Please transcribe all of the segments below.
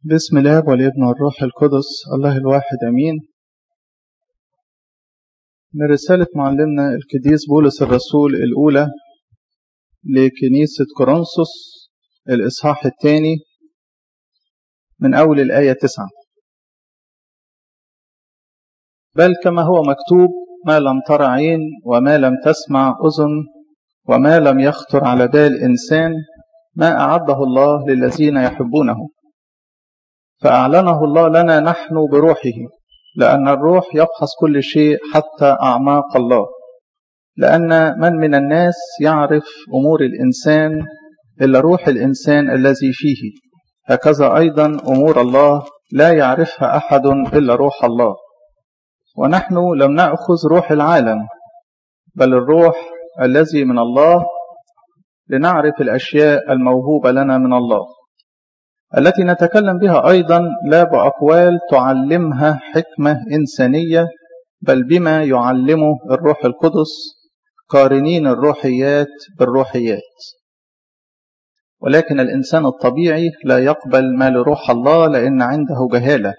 بسم الله والابن والروح القدس الله الواحد امين من رسالة معلمنا القديس بولس الرسول الأولى لكنيسة كورنثوس الإصحاح الثاني من أول الآية تسعة بل كما هو مكتوب ما لم تر عين وما لم تسمع أذن وما لم يخطر على بال إنسان ما أعده الله للذين يحبونه فأعلنه الله لنا نحن بروحه لأن الروح يفحص كل شيء حتى أعماق الله لأن من من الناس يعرف أمور الإنسان إلا روح الإنسان الذي فيه هكذا أيضا أمور الله لا يعرفها أحد إلا روح الله ونحن لم نأخذ روح العالم بل الروح الذي من الله لنعرف الأشياء الموهوبة لنا من الله التي نتكلم بها أيضا لا بأقوال تعلمها حكمة إنسانية بل بما يعلمه الروح القدس قارنين الروحيات بالروحيات ولكن الإنسان الطبيعي لا يقبل ما لروح الله لأن عنده جهالة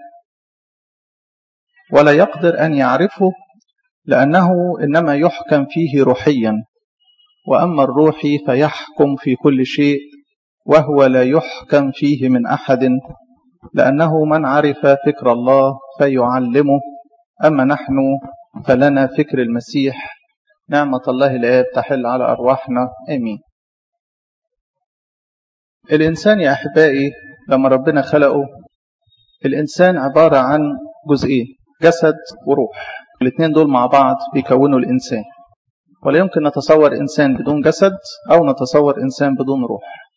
ولا يقدر أن يعرفه لأنه إنما يحكم فيه روحيا وأما الروحي فيحكم في كل شيء وهو لا يحكم فيه من أحد لأنه من عرف فكر الله فيعلمه أما نحن فلنا فكر المسيح نعمة الله الآب تحل على أرواحنا آمين الإنسان يا أحبائي لما ربنا خلقه الإنسان عبارة عن جزئين جسد وروح الاثنين دول مع بعض بيكونوا الإنسان ولا يمكن نتصور إنسان بدون جسد أو نتصور إنسان بدون روح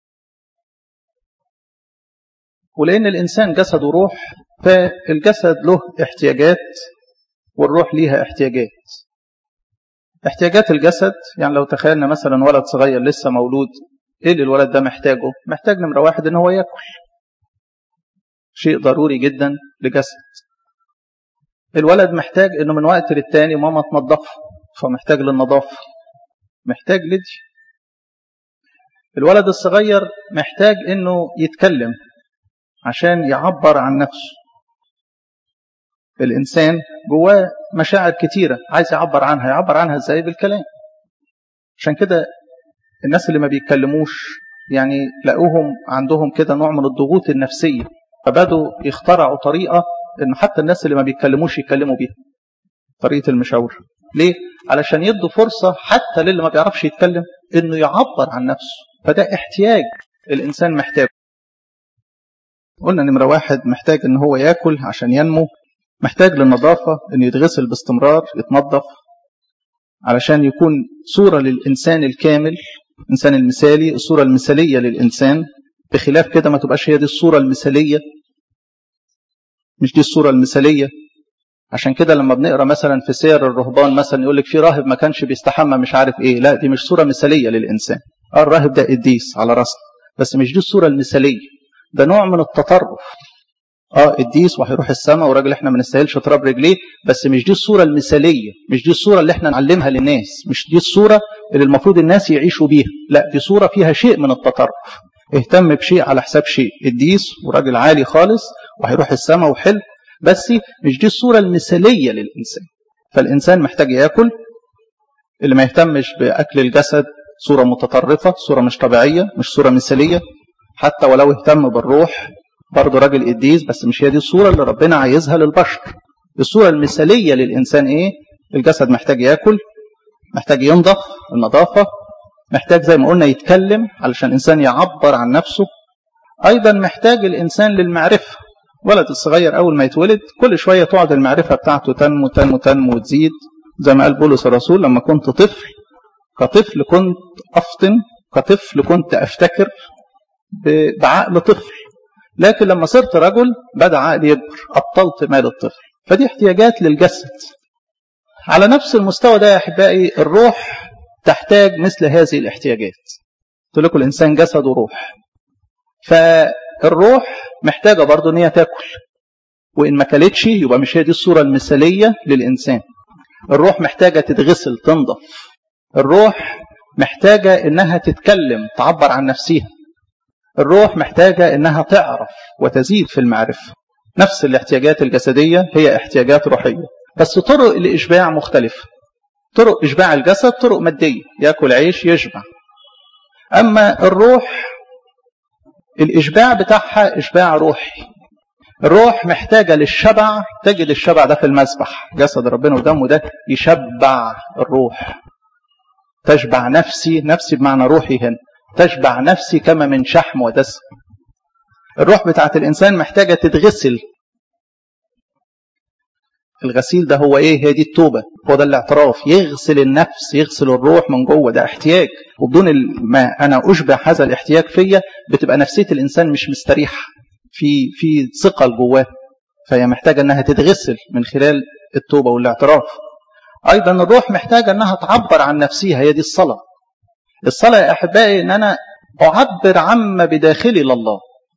ولأن الإنسان جسد وروح فالجسد له احتياجات والروح ليها احتياجات احتياجات الجسد يعني لو تخيلنا مثلا ولد صغير لسه مولود ايه اللي الولد ده محتاجه محتاج نمرة واحد ان هو ياكل شيء ضروري جدا لجسد الولد محتاج انه من وقت للتاني ماما تنظفه فمحتاج للنظافة محتاج لدي الولد الصغير محتاج انه يتكلم عشان يعبر عن نفسه الإنسان جواه مشاعر كتيرة عايز يعبر عنها يعبر عنها ازاي بالكلام عشان كده الناس اللي ما بيتكلموش يعني لقوهم عندهم كده نوع من الضغوط النفسية فبدوا يخترعوا طريقة ان حتى الناس اللي ما بيتكلموش يتكلموا بيها طريقة المشاور ليه؟ علشان يدوا فرصة حتى للي ما بيعرفش يتكلم انه يعبر عن نفسه فده احتياج الانسان محتاجه قلنا نمرة واحد محتاج ان هو ياكل عشان ينمو محتاج للنظافة ان يتغسل باستمرار يتنظف علشان يكون صورة للإنسان الكامل الإنسان المثالي الصورة المثالية للإنسان بخلاف كده ما تبقاش هي دي الصورة المثالية مش دي الصورة المثالية عشان كده لما بنقرا مثلا في سير الرهبان مثلا يقول لك في راهب ما كانش بيستحمى مش عارف ايه لا دي مش صورة مثالية للإنسان اه الراهب ده قديس على راسنا بس مش دي الصورة المثالية ده نوع من التطرف اه قديس وهيروح السماء وراجل احنا ما نستاهلش تراب رجليه بس مش دي الصوره المثاليه مش دي الصوره اللي احنا نعلمها للناس مش دي الصوره اللي المفروض الناس يعيشوا بيها لا دي صوره فيها شيء من التطرف اهتم بشيء على حساب شيء قديس وراجل عالي خالص وهيروح السماء وحلو بس مش دي الصوره المثاليه للانسان فالانسان محتاج ياكل اللي ما يهتمش باكل الجسد صوره متطرفه صوره مش طبيعيه مش صوره مثاليه حتى ولو اهتم بالروح برضه راجل قديس بس مش هي دي الصورة اللي ربنا عايزها للبشر الصورة المثالية للإنسان إيه الجسد محتاج يأكل محتاج ينضف النظافة محتاج زي ما قلنا يتكلم علشان الإنسان يعبر عن نفسه أيضا محتاج الإنسان للمعرفة ولد الصغير أول ما يتولد كل شوية تقعد المعرفة بتاعته تنمو تنمو تنمو وتزيد زي ما قال بولس الرسول لما كنت طفل كطفل كنت أفطن كطفل كنت أفتكر بعقل طفل لكن لما صرت رجل بدأ عقلي يكبر أبطلت مال الطفل فدي احتياجات للجسد على نفس المستوى ده يا أحبائي الروح تحتاج مثل هذه الاحتياجات قلت لكم الإنسان جسد وروح فالروح محتاجة برضه إن هي تاكل وإن ما كلتش يبقى مش هي دي الصورة المثالية للإنسان الروح محتاجة تتغسل تنضف الروح محتاجة إنها تتكلم تعبر عن نفسها الروح محتاجة إنها تعرف وتزيد في المعرفة نفس الاحتياجات الجسدية هي احتياجات روحية بس طرق الإشباع مختلفة طرق إشباع الجسد طرق مادية يأكل عيش يشبع أما الروح الإشباع بتاعها إشباع روحي الروح محتاجة للشبع تجد الشبع ده في المسبح جسد ربنا ودمه ده يشبع الروح تشبع نفسي نفسي بمعنى روحي هنا تشبع نفسي كما من شحم ودسم الروح بتاعت الإنسان محتاجة تتغسل الغسيل ده هو ايه هي دي التوبة هو ده الاعتراف يغسل النفس يغسل الروح من جوه ده احتياج وبدون ما انا اشبع هذا الاحتياج فيا بتبقى نفسية الانسان مش مستريحة في في ثقل جواه فهي محتاجة انها تتغسل من خلال التوبة والاعتراف ايضا الروح محتاجة انها تعبر عن نفسها هي دي الصلاة الصلاة يا احبائي ان انا اعبر عما بداخلي لله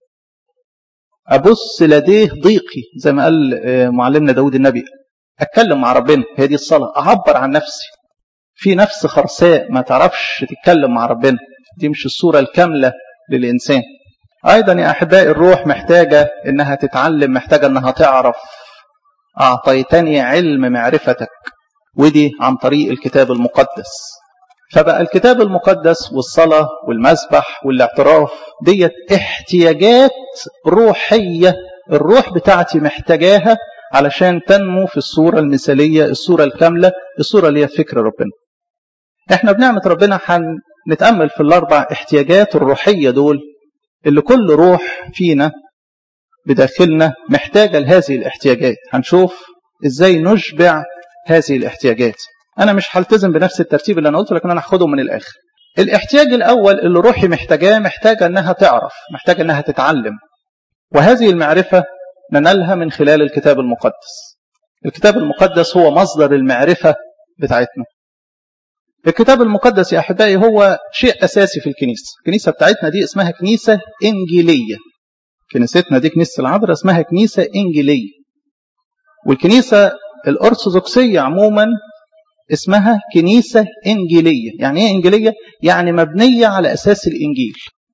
أبص لديه ضيقي زي ما قال معلمنا داود النبي أتكلم مع ربنا هي دي الصلاة أعبر عن نفسي في نفس خرساء ما تعرفش تتكلم مع ربنا دي مش الصورة الكاملة للإنسان أيضا يا أحبائي الروح محتاجة إنها تتعلم محتاجة إنها تعرف أعطيتني علم معرفتك ودي عن طريق الكتاب المقدس فبقى الكتاب المقدس والصلاة والمسبح والاعتراف ديت احتياجات روحية الروح بتاعتي محتاجاها علشان تنمو في الصورة المثالية الصورة الكاملة الصورة اللي هي فكر ربنا احنا بنعمة ربنا هنتأمل في الأربع احتياجات الروحية دول اللي كل روح فينا بداخلنا محتاجة لهذه الاحتياجات هنشوف ازاي نشبع هذه الاحتياجات انا مش هلتزم بنفس الترتيب اللي انا قلته لكن انا هاخده من الاخر الاحتياج الاول اللي روحي محتاجاه محتاجه انها تعرف محتاجه انها تتعلم وهذه المعرفه ننالها من خلال الكتاب المقدس الكتاب المقدس هو مصدر المعرفه بتاعتنا الكتاب المقدس يا احبائي هو شيء اساسي في الكنيسه الكنيسه بتاعتنا دي اسمها كنيسه انجيليه كنيستنا دي كنيسه العذراء اسمها كنيسه انجيليه والكنيسه الارثوذكسيه عموما اسمها كنيسة إنجيلية يعني إيه إنجيلية؟ يعني مبنية على أساس الإنجيل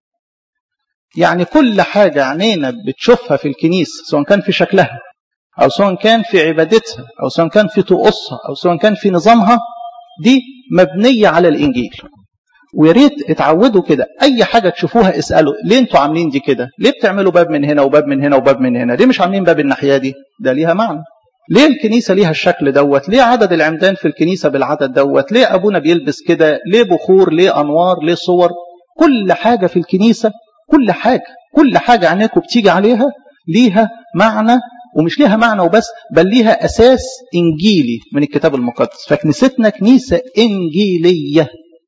يعني كل حاجة عينينا بتشوفها في الكنيسة سواء كان في شكلها أو سواء كان في عبادتها أو سواء كان في طقوسها أو سواء كان في نظامها دي مبنية على الإنجيل ويا ريت اتعودوا كده اي حاجه تشوفوها اسالوا ليه انتوا عاملين دي كده ليه بتعملوا باب من هنا وباب من هنا وباب من هنا ليه مش عاملين باب الناحيه دي ده ليها معنى ليه الكنيسة ليها الشكل دوت ليه عدد العمدان في الكنيسة بالعدد دوت ليه أبونا بيلبس كده ليه بخور ليه أنوار ليه صور كل حاجة في الكنيسة كل حاجة كل حاجة عينيكم بتيجي عليها ليها معنى ومش ليها معنى وبس بل ليها أساس إنجيلي من الكتاب المقدس فكنيستنا كنيسة إنجيلية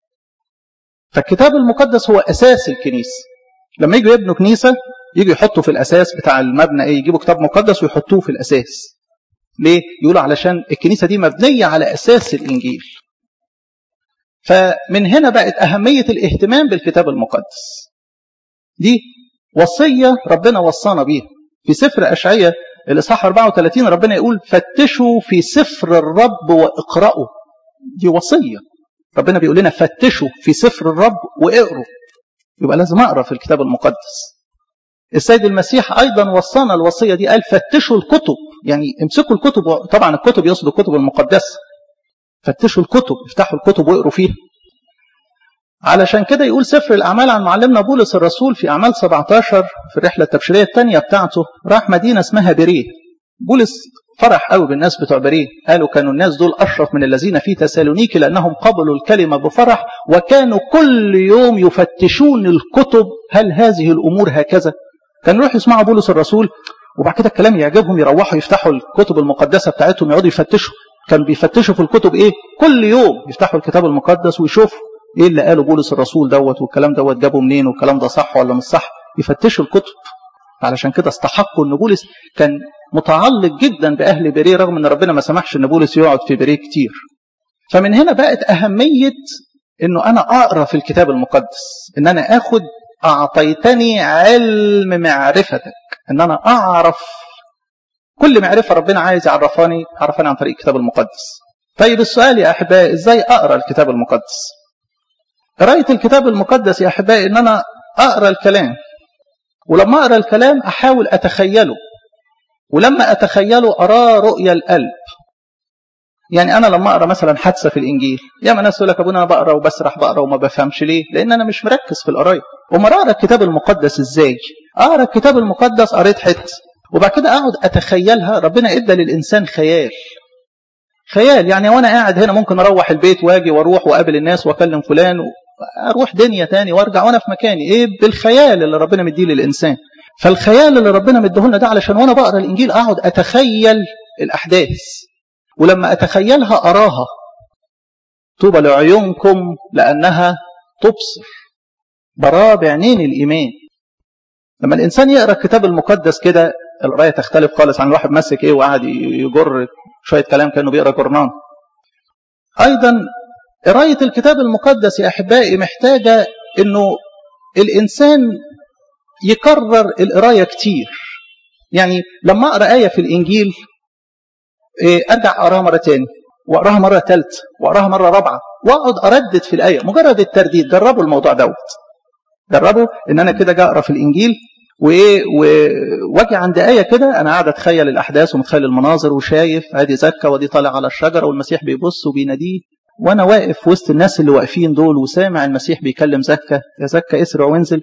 فالكتاب المقدس هو أساس الكنيسة لما يجوا يبنوا كنيسة يجوا يحطوا في الأساس بتاع المبنى إيه يجيبوا كتاب مقدس ويحطوه في الأساس ليه؟ يقولوا علشان الكنيسة دي مبنية على أساس الإنجيل فمن هنا بقت أهمية الاهتمام بالكتاب المقدس دي وصية ربنا وصانا بيها في سفر أشعية الإصحاح 34 ربنا يقول فتشوا في سفر الرب واقرأوا دي وصية ربنا بيقول لنا فتشوا في سفر الرب واقروا يبقى لازم أقرأ في الكتاب المقدس السيد المسيح أيضا وصانا الوصية دي قال فتشوا الكتب يعني امسكوا الكتب طبعا الكتب يقصد الكتب المقدسة فتشوا الكتب افتحوا الكتب واقروا فيها علشان كده يقول سفر الأعمال عن معلمنا بولس الرسول في أعمال 17 في الرحلة التبشيرية الثانية بتاعته راح مدينة اسمها بريه بولس فرح قوي بالناس بتوع بريه قالوا كانوا الناس دول أشرف من الذين في تسالونيكي لأنهم قبلوا الكلمة بفرح وكانوا كل يوم يفتشون الكتب هل هذه الأمور هكذا كانوا يروحوا يسمعوا بولس الرسول وبعد كده الكلام يعجبهم يروحوا يفتحوا الكتب المقدسة بتاعتهم يقعدوا يفتشوا كانوا بيفتشوا في الكتب ايه كل يوم يفتحوا الكتاب المقدس ويشوفوا ايه اللي قاله بولس الرسول دوت والكلام دوت جابه منين والكلام ده صح ولا مش صح يفتشوا الكتب علشان كده استحقوا ان بولس كان متعلق جدا باهل بريه رغم ان ربنا ما سمحش ان بولس يقعد في بريه كتير فمن هنا بقت اهميه انه انا اقرا في الكتاب المقدس ان انا اخد اعطيتني علم معرفتك ان انا اعرف كل معرفه ربنا عايز يعرفاني عرفاني عن طريق الكتاب المقدس طيب السؤال يا احبائي ازاي اقرا الكتاب المقدس قرايه الكتاب المقدس يا احبائي ان انا اقرا الكلام ولما أقرأ الكلام أحاول أتخيله ولما أتخيله أراه رؤية القلب يعني أنا لما أقرأ مثلا حادثة في الإنجيل ياما ناس يقول لك أبونا أنا بقرأ وبسرح بقرأ وما بفهمش ليه لأن أنا مش مركز في القراية وما أقرأ الكتاب المقدس إزاي أقرأ الكتاب المقدس قريت حتة وبعد كده أقعد أتخيلها ربنا إدى للإنسان خيال خيال يعني وانا قاعد هنا ممكن اروح البيت واجي واروح واقابل الناس واكلم فلان اروح دنيا تاني وارجع وانا في مكاني ايه بالخيال اللي ربنا مديه للانسان فالخيال اللي ربنا مديهولنا ده علشان وانا بقرا الانجيل اقعد اتخيل الاحداث ولما اتخيلها اراها طوبى لعيونكم لانها تبصر براه بعينين الايمان لما الانسان يقرا الكتاب المقدس كده القرايه تختلف خالص عن الواحد ماسك ايه وقاعد يجر شويه كلام كانه بيقرا جورنان ايضا قرايه الكتاب المقدس يا احبائي محتاجه انه الانسان يكرر القرايه كتير يعني لما اقرا ايه في الانجيل ارجع اقراها مره تاني واقراها مره ثالثه واقراها مره رابعه واقعد اردد في الايه مجرد الترديد جربوا الموضوع دوت جربوا ان انا كده اقرا في الانجيل وايه واجي عند ايه كده انا قاعد اتخيل الاحداث ومتخيل المناظر وشايف ادي زكا ودي طالع على الشجره والمسيح بيبص وبيناديه وانا واقف وسط الناس اللي واقفين دول وسامع المسيح بيكلم زكا يا زكا اسرع وانزل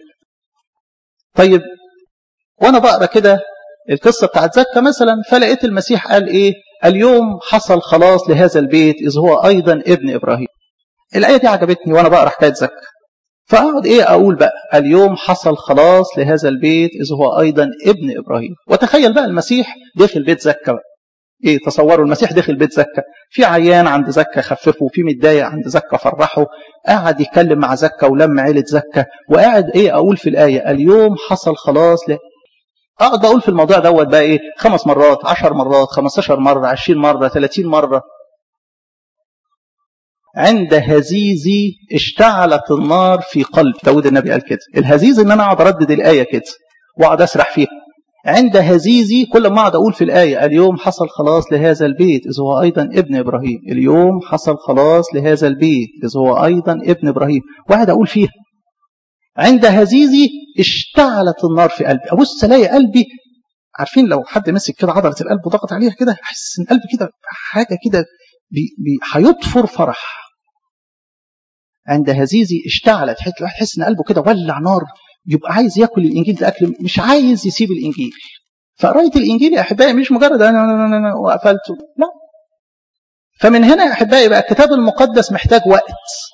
طيب وانا بقرا كده القصه بتاعت زكا مثلا فلقيت المسيح قال ايه اليوم حصل خلاص لهذا البيت اذ هو ايضا ابن ابراهيم الايه دي عجبتني وانا بقرا حكايه زكا فاقعد ايه اقول بقى اليوم حصل خلاص لهذا البيت اذ هو ايضا ابن ابراهيم وتخيل بقى المسيح داخل بيت زكا بقى ايه تصوروا المسيح داخل بيت زكا في عيان عند زكا خففه وفي متضايق عند زكا فرحه قاعد يتكلم مع زكا ولم عيله زكا وقاعد ايه اقول في الايه اليوم حصل خلاص ل... اقعد اقول في الموضوع دوت بقى ايه خمس مرات عشر مرات خمستاشر مره عشرين مره ثلاثين مره عند هزيزي اشتعلت النار في قلب داود النبي قال كده الهزيز ان انا اقعد اردد الايه كده واقعد اسرح فيها عند هزيزي كل ما اقعد اقول في الايه اليوم حصل خلاص لهذا البيت اذ هو ايضا ابن ابراهيم اليوم حصل خلاص لهذا البيت اذ هو ايضا ابن ابراهيم واحد اقول فيها عند هزيزي اشتعلت النار في قلبي ابص الاقي قلبي عارفين لو حد مسك كده عضله القلب وضغط عليها كده احس ان قلبي كده حاجه كده هيطفر فرح عند هزيزي اشتعلت حته الواحد يحس ان قلبه كده ولع نار يبقى عايز ياكل الانجيل ده اكل مش عايز يسيب الانجيل فقرايه الانجيل يا احبائي مش مجرد انا انا وقفلته لا فمن هنا يا احبائي بقى الكتاب المقدس محتاج وقت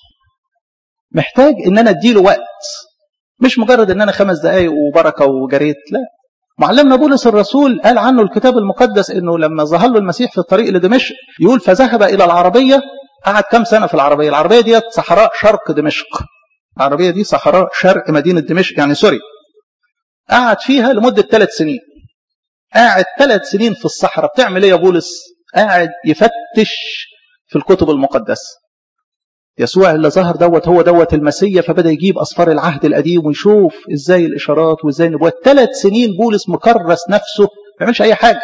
محتاج ان انا اديله وقت مش مجرد ان انا خمس دقايق وبركه وجريت لا معلمنا بولس الرسول قال عنه الكتاب المقدس انه لما ظهر له المسيح في الطريق لدمشق يقول فذهب الى العربيه قعد كام سنه في العربيه العربيه ديت صحراء شرق دمشق العربيه دي صحراء شرق مدينه دمشق يعني سوري قعد فيها لمده ثلاث سنين قاعد ثلاث سنين في الصحراء بتعمل ايه يا بولس قاعد يفتش في الكتب المقدسه يسوع اللي ظهر دوت هو دوت المسيا فبدا يجيب اصفار العهد القديم ويشوف ازاي الاشارات وازاي النبوات ثلاث سنين بولس مكرس نفسه ما بيعملش اي حاجه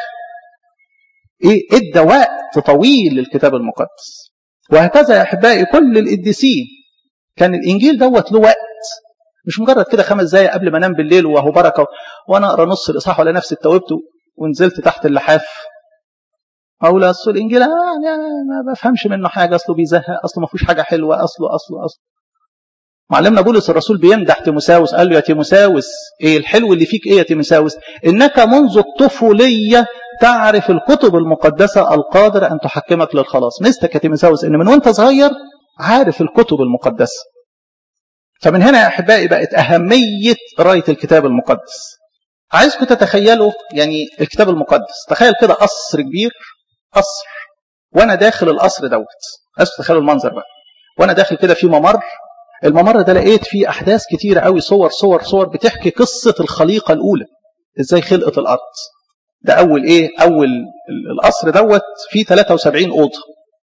ايه ادى وقت طويل للكتاب المقدس وهكذا يا احبائي كل القديسين كان الانجيل دوت له وقت مش مجرد كده خمس دقايق قبل ما انام بالليل وهو بركه وانا اقرا نص الاصحاح ولا نفسي اتوبت ونزلت تحت اللحاف اقول اصل الانجيل يعني ما بفهمش منه حاجه اصله بيزهق اصله ما فيهوش حاجه حلوه اصله اصله اصله معلمنا بولس الرسول بيمدح تيموساوس قال له يا تيموساوس ايه الحلو اللي فيك ايه يا تيموساوس انك منذ الطفوليه تعرف الكتب المقدسه القادره ان تحكمك للخلاص مستك يا تيموساوس ان من وانت صغير عارف الكتب المقدسه فمن هنا يا احبائي بقت اهميه قرايه الكتاب المقدس عايزكم تتخيلوا يعني الكتاب المقدس تخيل كده قصر كبير قصر وانا داخل القصر دوت عايزكم تتخيلوا المنظر بقى وانا داخل كده في ممر الممر ده لقيت فيه احداث كتيره قوي صور صور صور بتحكي قصه الخليقه الاولى ازاي خلقت الارض ده اول ايه اول القصر دوت فيه 73 اوضه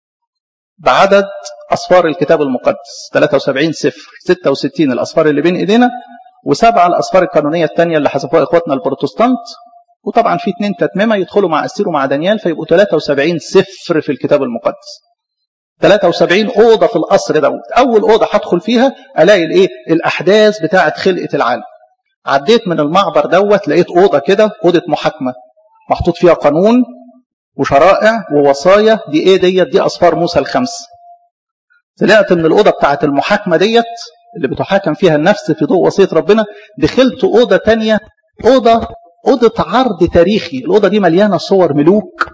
بعدد اصفار الكتاب المقدس 73 سفر 66 الاصفار اللي بين ايدينا وسبعه الاصفار القانونيه الثانيه اللي حذفوها اخواتنا البروتستانت وطبعا في اثنين تتممه يدخلوا مع استير ومع دانيال فيبقوا 73 سفر في الكتاب المقدس 73 اوضه في القصر دوت اول اوضه هدخل فيها الاقي الايه الاحداث بتاعه خلقه العالم عديت من المعبر دوت لقيت اوضه كده اوضه محاكمه محطوط فيها قانون وشرائع ووصايا دي ايه ديت دي اصفار موسى الخمس طلعت من الاوضه بتاعه المحاكمه ديت اللي بتحاكم فيها النفس في ضوء وصيه ربنا دخلت اوضه تانية اوضه اوضه عرض تاريخي الاوضه دي مليانه صور ملوك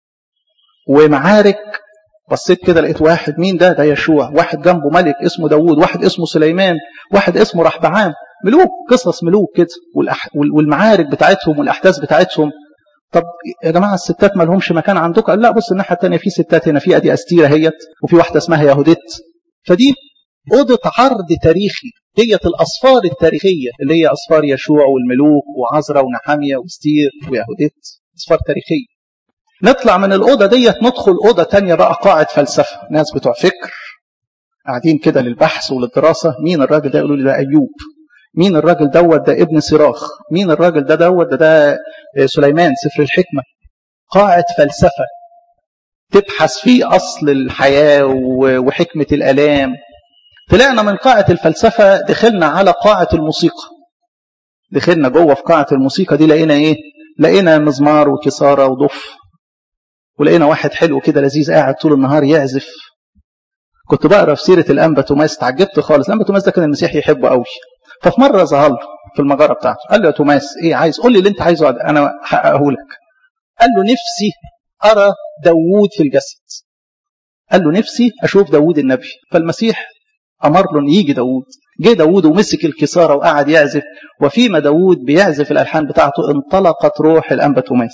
ومعارك بصيت كده لقيت واحد مين ده ده يشوع واحد جنبه ملك اسمه داوود واحد اسمه سليمان واحد اسمه رحبعام ملوك قصص ملوك كده والأح... والمعارك بتاعتهم والاحداث بتاعتهم طب يا جماعه الستات ما لهمش مكان عندكم قال لا بص الناحيه الثانيه في ستات هنا في ادي استيره هيت وفي واحده اسمها يهوديت فدي اوضه عرض تاريخي ديت الاصفار التاريخيه اللي هي اصفار يشوع والملوك وعزرا ونحاميه واستير ويهوديت اصفار تاريخيه نطلع من الاوضه ديت ندخل اوضه تانية بقى قاعه فلسفه ناس بتوع فكر قاعدين كده للبحث وللدراسه مين الراجل ده يقولوا لي ده ايوب مين الراجل دوت ده ابن صراخ مين الراجل ده دوت ده ده سليمان سفر الحكمة قاعة فلسفة تبحث في أصل الحياة وحكمة الألام طلعنا من قاعة الفلسفة دخلنا على قاعة الموسيقى دخلنا جوه في قاعة الموسيقى دي لقينا ايه لقينا مزمار وكسارة وضف ولقينا واحد حلو كده لذيذ قاعد طول النهار يعزف كنت بقرا في سيره الانبا توماس اتعجبت خالص الانبا توماس ده كان المسيح يحبه قوي ففي مره ظهر له في المجره بتاعته قال له يا توماس ايه عايز قول لي اللي انت عايزه انا هحققه لك قال له نفسي ارى داوود في الجسد قال له نفسي اشوف داوود النبي فالمسيح امر له ان يجي داوود جه داوود ومسك الكساره وقعد يعزف وفيما داوود بيعزف الالحان بتاعته انطلقت روح الانبا توماس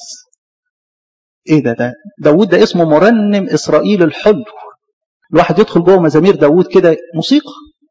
ايه ده ده داوود ده اسمه مرنم اسرائيل الحلو الواحد يدخل جوه مزامير داوود كده موسيقى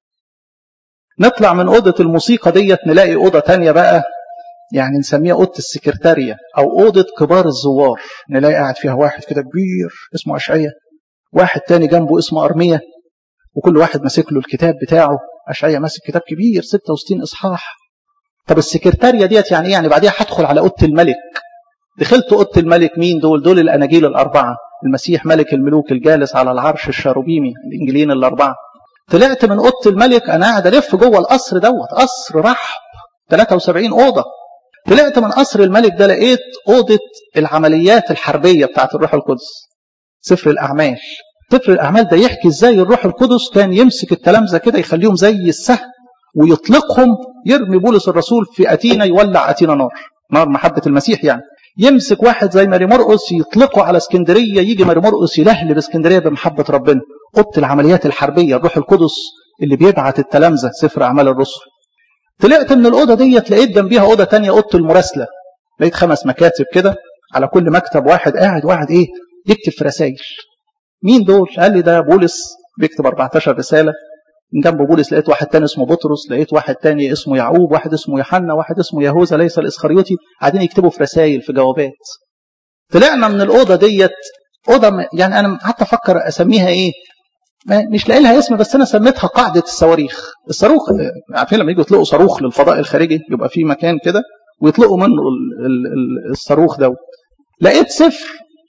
نطلع من أوضة الموسيقى ديت نلاقي أوضة تانية بقى يعني نسميها أوضة السكرتارية أو أوضة كبار الزوار نلاقي قاعد فيها واحد كده كبير اسمه أشعية واحد تاني جنبه اسمه أرمية وكل واحد ماسك له الكتاب بتاعه أشعية ماسك كتاب كبير 66 إصحاح طب السكرتارية ديت يعني إيه يعني بعديها هدخل على أوضة الملك دخلت أوضة الملك مين دول دول الأناجيل الأربعة المسيح ملك الملوك الجالس على العرش الشاروبيمي الإنجيلين الأربعة طلعت من اوضه الملك انا قاعد الف جوه القصر دوت قصر رحب 73 اوضه طلعت من قصر الملك ده لقيت اوضه العمليات الحربيه بتاعت الروح القدس سفر الاعمال سفر الاعمال ده يحكي ازاي الروح القدس كان يمسك التلامذه كده يخليهم زي السهم ويطلقهم يرمي بولس الرسول في اتينا يولع اتينا نار نار محبه المسيح يعني يمسك واحد زي ماري مرقس يطلقه على اسكندريه يجي ماري مرقس يلهلب اسكندريه بمحبه ربنا اوضه العمليات الحربيه الروح القدس اللي بيبعت التلامذه سفر اعمال الرسل طلعت من الاوضه ديت لقيت جنبيها اوضه تانية اوضه المراسله لقيت خمس مكاتب كده على كل مكتب واحد قاعد واحد ايه يكتب في رسائل مين دول قال لي ده بولس بيكتب 14 رساله من جنب بولس لقيت واحد تاني اسمه بطرس لقيت واحد تاني اسمه يعقوب واحد اسمه يوحنا واحد اسمه يهوذا ليس الاسخريوطي قاعدين يكتبوا في رسائل في جوابات طلعنا من الاوضه ديت اوضه يعني انا قعدت افكر اسميها ايه مش لاقي لها اسم بس انا سميتها قاعده الصواريخ الصاروخ عارفين لما يجوا يطلقوا صاروخ للفضاء الخارجي يبقى في مكان كده ويطلقوا منه الصاروخ ده لقيت سفر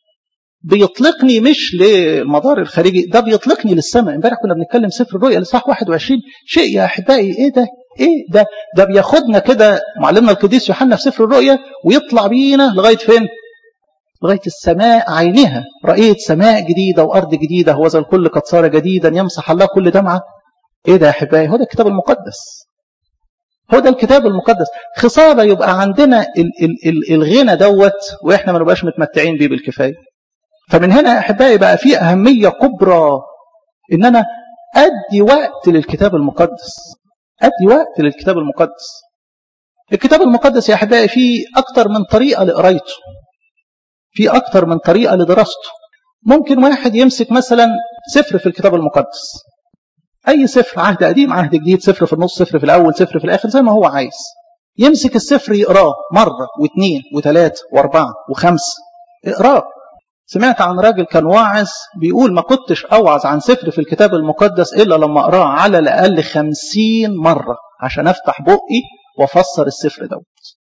بيطلقني مش للمدار الخارجي ده بيطلقني للسماء امبارح كنا بنتكلم سفر الرؤيا الاصحاح 21 شيء يا احبائي ايه ده ايه ده ده بياخدنا كده معلمنا القديس يوحنا في سفر الرؤيا ويطلع بينا لغايه فين لغايه السماء عينها رايت سماء جديده وارض جديده هو ذا الكل قد صار جديدا يمسح الله كل دمعه ايه ده يا احبائي هو ده الكتاب المقدس هو ده الكتاب المقدس خصابه يبقى عندنا ال ال ال الغنى دوت واحنا ما نبقاش متمتعين بيه بالكفايه فمن هنا يا احبائي بقى في اهميه كبرى ان انا ادي وقت للكتاب المقدس ادي وقت للكتاب المقدس الكتاب المقدس يا احبائي فيه اكتر من طريقه لقرايته في اكتر من طريقه لدراسته ممكن واحد يمسك مثلا سفر في الكتاب المقدس اي سفر عهد قديم عهد جديد سفر في النص سفر في الاول سفر في الاخر زي ما هو عايز يمسك السفر يقراه مره واثنين وثلاثه واربعه وخمسه اقراه سمعت عن راجل كان واعظ بيقول ما كنتش اوعظ عن سفر في الكتاب المقدس الا لما اقراه على الاقل خمسين مره عشان افتح بقي وافسر السفر دوت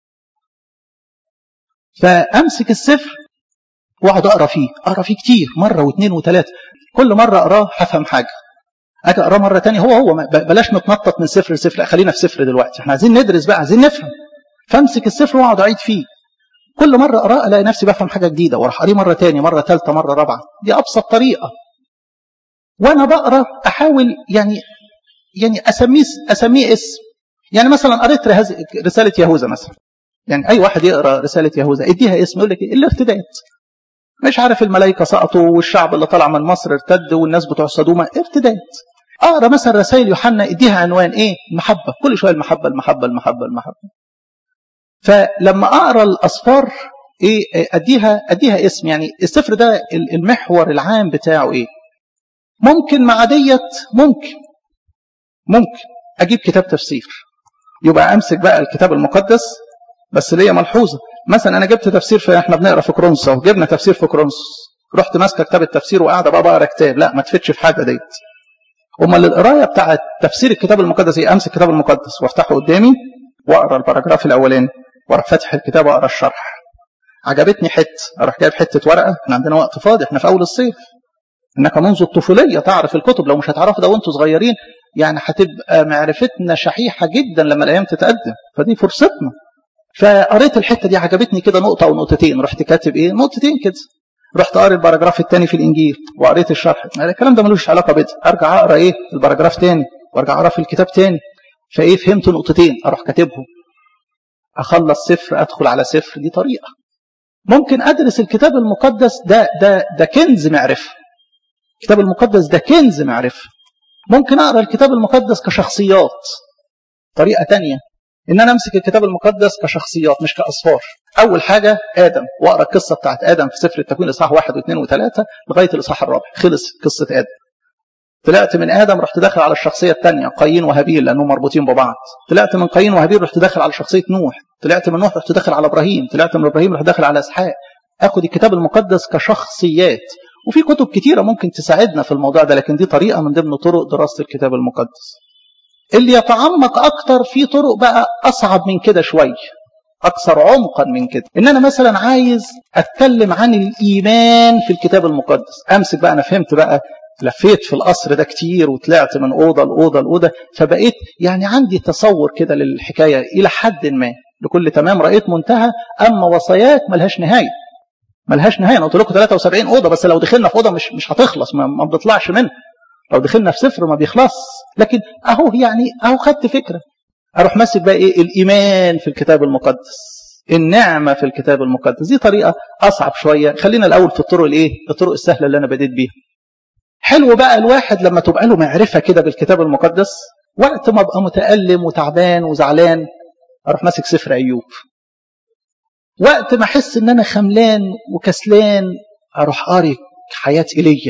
فامسك السفر واقعد اقرا فيه اقرا فيه كتير مره واثنين وثلاثه كل مره اقراه هفهم حاجه اجي اقراه مره تانية هو هو بلاش نتنطط من سفر لسفر لا خلينا في سفر دلوقتي احنا عايزين ندرس بقى عايزين نفهم فامسك السفر واقعد اعيد فيه كل مره اقراه الاقي نفسي بفهم حاجه جديده واروح اقريه مره تاني مره ثالثه مره رابعه دي ابسط طريقه وانا بقرا احاول يعني يعني اسميه اسميه اسم يعني مثلا قريت رساله يهوذا مثلا يعني اي واحد يقرا رساله يهوذا اديها اسم يقول لك ايه الارتداد مش عارف الملائكه سقطوا والشعب اللي طلع من مصر ارتد والناس بتوع سدومه ارتداد اقرا مثلا رسائل يوحنا اديها عنوان ايه المحبه كل شويه المحبه المحبه المحبه المحبه فلما اقرا الاسفار ايه اديها اديها اسم يعني السفر ده المحور العام بتاعه ايه ممكن مع ديت ممكن ممكن اجيب كتاب تفسير يبقى امسك بقى الكتاب المقدس بس ليا ملحوظه مثلا انا جبت تفسير في احنا بنقرا في كرونس اهو جبنا تفسير في كرونس رحت ماسكه كتاب التفسير وقاعده بقى بقرا كتاب لا ما تفيدش في حاجه ديت امال القرايه بتاعه تفسير الكتاب المقدس ايه امسك الكتاب المقدس وافتحه قدامي واقرا الباراجراف الاولاني واروح فاتح الكتاب واقرا الشرح عجبتني حته اروح جايب حته ورقه احنا عندنا وقت فاضي احنا في اول الصيف انك منذ الطفوليه تعرف الكتب لو مش هتعرفوا ده وانتوا صغيرين يعني هتبقى معرفتنا شحيحه جدا لما الايام تتقدم فدي فرصتنا فقريت الحته دي عجبتني كده نقطه او نقطتين رحت كاتب ايه نقطتين كده رحت قاري الباراجراف الثاني في الانجيل وقريت الشرح الكلام ده ملوش علاقه بده ارجع اقرا ايه الباراجراف تاني وارجع اقرا في الكتاب تاني فايه فهمت نقطتين اروح كاتبهم اخلص سفر ادخل على سفر دي طريقه ممكن ادرس الكتاب المقدس ده ده ده كنز معرفه الكتاب المقدس ده كنز معرفه ممكن اقرا الكتاب المقدس كشخصيات طريقه تانية ان انا امسك الكتاب المقدس كشخصيات مش كاصفار اول حاجه ادم واقرا القصه بتاعت ادم في سفر التكوين الاصحاح واحد واثنين وثلاثه لغايه الاصحاح الرابع خلص قصه ادم طلعت من ادم رحت داخل على الشخصيه الثانيه قايين وهابيل لانهم مربوطين ببعض طلعت من قايين وهابيل رحت داخل على شخصيه نوح طلعت من نوح رحت داخل على ابراهيم طلعت من ابراهيم رحت داخل على اسحاق اخد الكتاب المقدس كشخصيات وفي كتب كتيره ممكن تساعدنا في الموضوع ده لكن دي طريقه من ضمن طرق دراسه الكتاب المقدس اللي يتعمق اكتر في طرق بقى اصعب من كده شويه اكثر عمقا من كده ان انا مثلا عايز اتكلم عن الايمان في الكتاب المقدس امسك بقى انا فهمت بقى لفيت في القصر ده كتير وطلعت من اوضه لاوضه لاوضه فبقيت يعني عندي تصور كده للحكايه الى حد ما لكل تمام رايت منتهى اما وصاياك ملهاش نهايه ملهاش نهايه انا قلت لكم 73 اوضه بس لو دخلنا في اوضه مش مش هتخلص ما, ما بنطلعش منها لو دخلنا في سفر ما بيخلص لكن اهو يعني اهو خدت فكره اروح ماسك بقى ايه الايمان في الكتاب المقدس النعمه في الكتاب المقدس دي طريقه اصعب شويه خلينا الاول في الطرق الايه الطرق السهله اللي انا بديت بيها حلو بقى الواحد لما تبقى له معرفه كده بالكتاب المقدس وقت ما ابقى متالم وتعبان وزعلان اروح ماسك سفر ايوب وقت ما احس ان انا خملان وكسلان اروح قاري حياه ايليا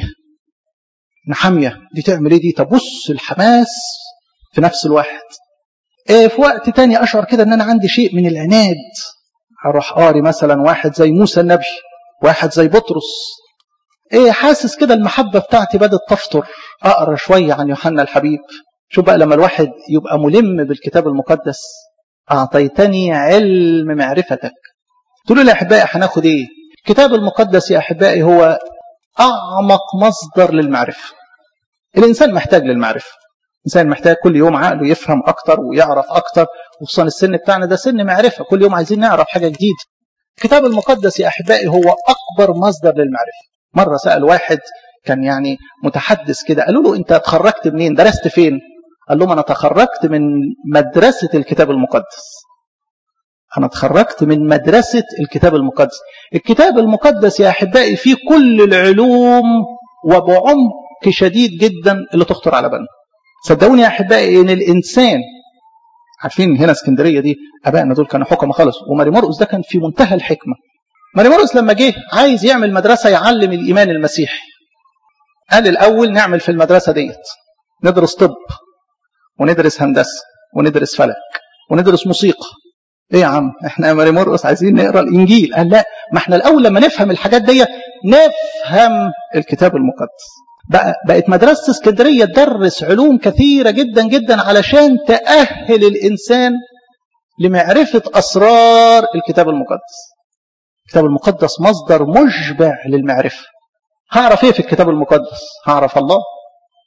نحاميه دي تعمل ايه دي تبص الحماس في نفس الواحد إيه في وقت تاني اشعر كده ان انا عندي شيء من العناد اروح قاري مثلا واحد زي موسى النبي واحد زي بطرس ايه حاسس كده المحبه بتاعتي بدات تفطر اقرا شويه عن يوحنا الحبيب شوف بقى لما الواحد يبقى ملم بالكتاب المقدس اعطيتني علم معرفتك تقولوا لي يا احبائي هناخد ايه الكتاب المقدس يا احبائي هو اعمق مصدر للمعرفه الانسان محتاج للمعرفه الانسان محتاج كل يوم عقله يفهم اكتر ويعرف اكتر وخصوصا السن بتاعنا ده سن معرفه كل يوم عايزين نعرف حاجه جديده الكتاب المقدس يا احبائي هو اكبر مصدر للمعرفه مره سال واحد كان يعني متحدث كده قالوا له انت اتخرجت منين درست فين قال لهم انا تخرجت من مدرسه الكتاب المقدس أنا اتخرجت من مدرسة الكتاب المقدس الكتاب المقدس يا أحبائي فيه كل العلوم وبعمق شديد جدا اللي تخطر على بالنا صدقوني يا أحبائي إن الإنسان عارفين هنا اسكندرية دي أبائنا دول كانوا حكمة خالص وماري مرقس ده كان في منتهى الحكمة ماري مرقس لما جه عايز يعمل مدرسة يعلم الإيمان المسيحي قال الأول نعمل في المدرسة ديت ندرس طب وندرس هندسة وندرس فلك وندرس موسيقى ايه يا عم احنا يا ماري مرقس عايزين نقرا الانجيل قال لا ما احنا الاول لما نفهم الحاجات دي نفهم الكتاب المقدس بقى بقت مدرسه اسكندريه تدرس علوم كثيره جدا جدا علشان تاهل الانسان لمعرفه اسرار الكتاب المقدس الكتاب المقدس مصدر مشبع للمعرفه هعرف ايه في الكتاب المقدس هعرف الله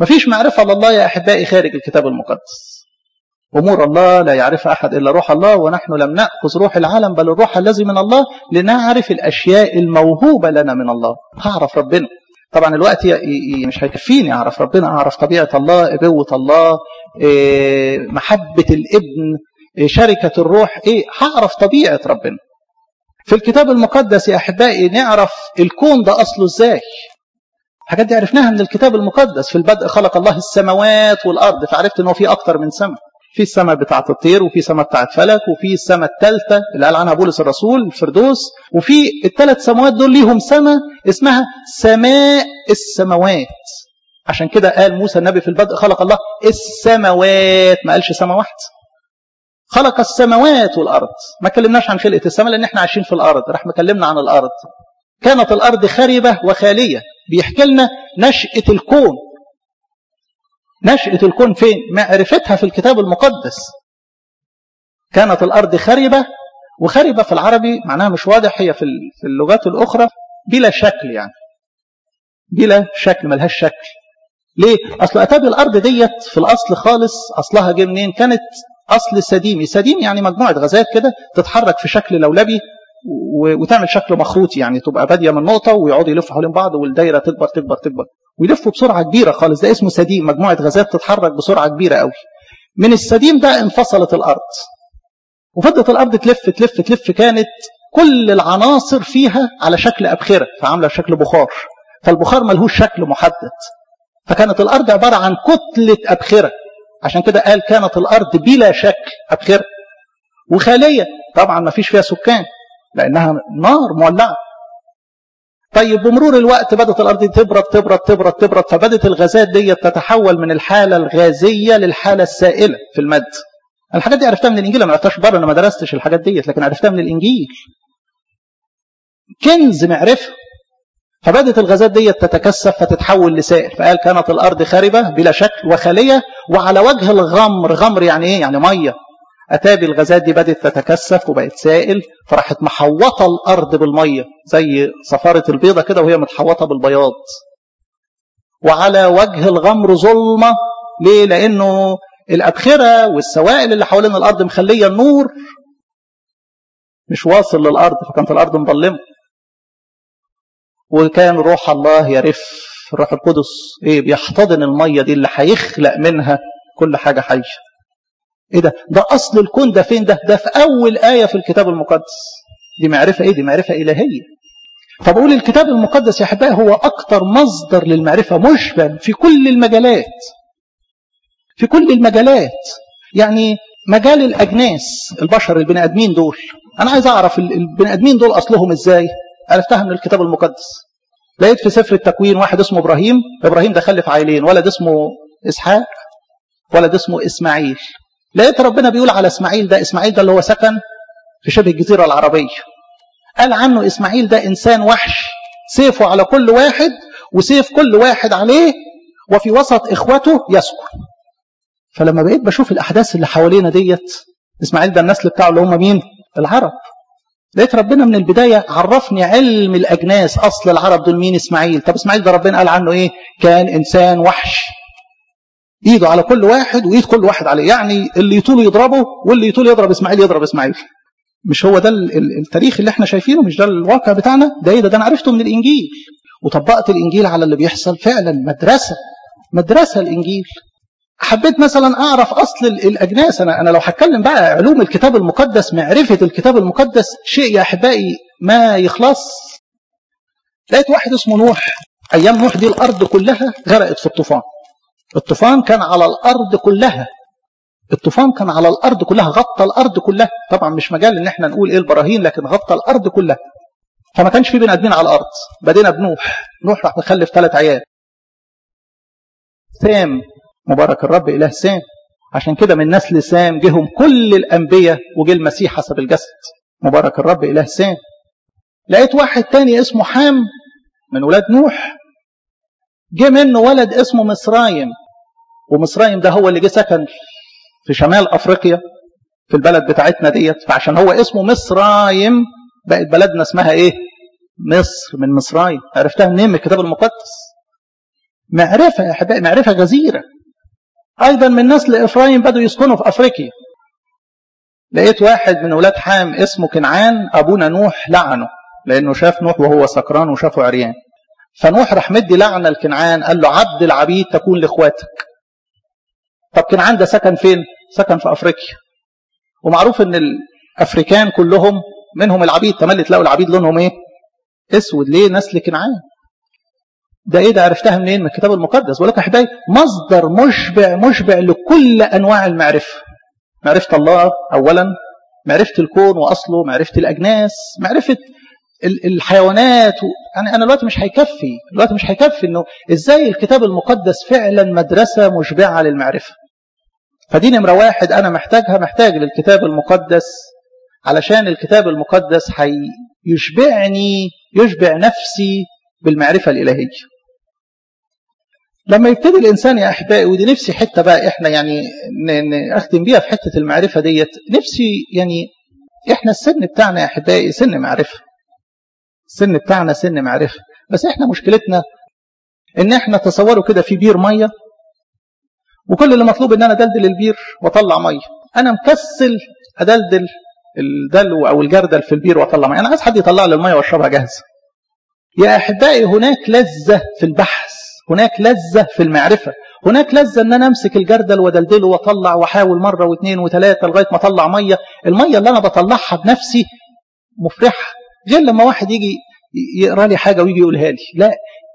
مفيش معرفة لله يا أحبائي خارج الكتاب المقدس أمور الله لا يعرفها أحد إلا روح الله ونحن لم نأخذ روح العالم بل الروح الذي من الله لنعرف الأشياء الموهوبة لنا من الله هعرف ربنا طبعا الوقت مش هيكفيني أعرف ربنا أعرف طبيعة الله أبوة الله محبة الابن شركة الروح إيه هعرف طبيعة ربنا في الكتاب المقدس يا أحبائي نعرف الكون ده أصله إزاي الحاجات دي عرفناها من الكتاب المقدس في البدء خلق الله السماوات والأرض فعرفت أنه في أكتر من سماء في السماء بتاعة الطير وفي سماء بتاعة فلك وفي السماء الثالثة اللي قال عنها بولس الرسول الفردوس وفي الثلاث سماوات دول ليهم سماء اسمها سماء السماوات عشان كده قال موسى النبي في البدء خلق الله السماوات ما قالش سماء واحدة خلق السماوات والأرض ما كلمناش عن خلقة السماء لأن احنا عايشين في الأرض راح مكلمنا عن الأرض كانت الأرض خربة وخالية بيحكي لنا نشأة الكون نشأة الكون فين معرفتها في الكتاب المقدس كانت الأرض خربة وخربة في العربي معناها مش واضح هي في اللغات الأخرى بلا شكل يعني بلا شكل ملهاش شكل ليه؟ أصل أتابي الأرض ديت في الأصل خالص أصلها جه منين؟ كانت أصل سديمي سديم يعني مجموعة غازات كده تتحرك في شكل لولبي وتعمل شكل مخروطي يعني تبقى باديه من نقطه ويقعدوا يلفوا حوالين بعض والدايره تكبر تكبر تكبر ويلفوا بسرعه كبيره خالص ده اسمه سديم مجموعه غازات تتحرك بسرعه كبيره قوي من السديم ده انفصلت الارض وفضلت الارض تلف تلف تلف كانت كل العناصر فيها على شكل ابخره فعامله شكل بخار فالبخار ملهوش شكل محدد فكانت الارض عباره عن كتله ابخره عشان كده قال كانت الارض بلا شكل ابخره وخاليه طبعا ما فيش فيها سكان لأنها نار مولعة طيب بمرور الوقت بدأت الأرض تبرد تبرد تبرد تبرد فبدت الغازات دي تتحول من الحالة الغازية للحالة السائلة في المد الحاجات دي عرفتها من الإنجيل ما عرفتهاش بره أنا ما درستش الحاجات دي لكن عرفتها من الإنجيل كنز معرفة فبدت الغازات دي تتكثف فتتحول لسائل فقال كانت الأرض خاربة بلا شكل وخالية وعلى وجه الغمر غمر يعني إيه يعني مية أتابي الغازات دي بدأت تتكثف وبقت سائل فراحت محوطة الأرض بالمية زي صفارة البيضة كده وهي متحوطة بالبياض وعلى وجه الغمر ظلمة ليه؟ لأنه الأبخرة والسوائل اللي حوالين الأرض مخلية النور مش واصل للأرض فكانت الأرض مظلمة وكان روح الله يرف الروح القدس ايه بيحتضن المية دي اللي هيخلق منها كل حاجة حية ايه ده ده اصل الكون ده فين ده ده في اول ايه في الكتاب المقدس دي معرفه ايه دي معرفه الهيه فبقول الكتاب المقدس يا احبائي هو اكتر مصدر للمعرفه مشبع في كل المجالات في كل المجالات يعني مجال الاجناس البشر البني ادمين دول انا عايز اعرف البني ادمين دول اصلهم ازاي عرفتها من الكتاب المقدس لقيت في سفر التكوين واحد اسمه ابراهيم ابراهيم ده خلف عائلين ولد اسمه اسحاق ولد اسمه اسماعيل لقيت ربنا بيقول على اسماعيل ده اسماعيل ده اللي هو سكن في شبه الجزيره العربيه قال عنه اسماعيل ده انسان وحش سيفه على كل واحد وسيف كل واحد عليه وفي وسط اخوته يسكن فلما بقيت بشوف الاحداث اللي حوالينا ديت اسماعيل ده النسل بتاعه اللي هم مين العرب لقيت ربنا من البدايه عرفني علم الاجناس اصل العرب دول مين اسماعيل طب اسماعيل ده ربنا قال عنه ايه كان انسان وحش ايده على كل واحد وايد كل واحد عليه يعني اللي يطول يضربه واللي يطول يضرب اسماعيل يضرب اسماعيل مش هو ده التاريخ اللي احنا شايفينه مش ده الواقع بتاعنا ده ايه ده, ده انا عرفته من الانجيل وطبقت الانجيل على اللي بيحصل فعلا مدرسه مدرسه الانجيل حبيت مثلا اعرف اصل الاجناس انا انا لو هتكلم بقى علوم الكتاب المقدس معرفه الكتاب المقدس شيء يا احبائي ما يخلص لقيت واحد اسمه نوح ايام نوح دي الارض كلها غرقت في الطوفان الطوفان كان على الارض كلها الطوفان كان على الارض كلها غطى الارض كلها طبعا مش مجال ان احنا نقول ايه البراهين لكن غطى الارض كلها فما كانش في بني ادمين على الارض بدينا بنوح نوح راح مخلف ثلاث عيال سام مبارك الرب اله سام عشان كده من نسل سام جهم كل الانبياء وجه المسيح حسب الجسد مبارك الرب اله سام لقيت واحد تاني اسمه حام من ولاد نوح جه منه ولد اسمه مصرايم ومصرايم ده هو اللي جه سكن في شمال افريقيا في البلد بتاعتنا ديت فعشان هو اسمه مصرايم بقت بلدنا اسمها ايه مصر من مصرايم عرفتها منين من الكتاب المقدس معرفة يا أحبائي معرفة غزيرة أيضا من نسل إفرايم بدوا يسكنوا في أفريقيا لقيت واحد من ولاد حام اسمه كنعان أبونا نوح لعنه لأنه شاف نوح وهو سكران وشافه عريان فنوح راح مدي لعنة لكنعان قال له عبد العبيد تكون لإخواتك طب كنعان ده سكن فين؟ سكن في أفريقيا ومعروف ان الافريكان كلهم منهم العبيد تملي تلاقوا العبيد لونهم ايه اسود ليه نسل كنعان ده ايه ده عرفتها منين من الكتاب المقدس بقول لك يا احبائي مصدر مشبع مشبع لكل انواع المعرفه معرفه الله اولا معرفه الكون واصله معرفه الاجناس معرفه الحيوانات و... يعني انا الوقت مش هيكفي الوقت مش هيكفي انه ازاي الكتاب المقدس فعلا مدرسه مشبعه للمعرفه فدي نمرة واحد أنا محتاجها محتاج للكتاب المقدس علشان الكتاب المقدس هيشبعني يشبع نفسي بالمعرفة الإلهية لما يبتدي الإنسان يا أحبائي ودي نفسي حتة بقى إحنا يعني أختم بيها في حتة المعرفة ديت نفسي يعني إحنا السن بتاعنا يا أحبائي سن معرفة السن بتاعنا سن معرفة بس إحنا مشكلتنا إن إحنا تصوروا كده في بير مية وكل اللي مطلوب ان انا ادلدل البير واطلع ميه انا مكسل ادلدل الدلو او الجردل في البير واطلع ميه انا عايز حد يطلع لي الميه واشربها جاهزه يا احبائي هناك لذه في البحث هناك لذه في المعرفه هناك لذه ان انا امسك الجردل وادلدله واطلع واحاول مره واثنين وثلاثه لغايه ما اطلع ميه الميه اللي انا بطلعها بنفسي مفرحه غير لما واحد يجي يقرا لي حاجه ويجي يقولها لي لا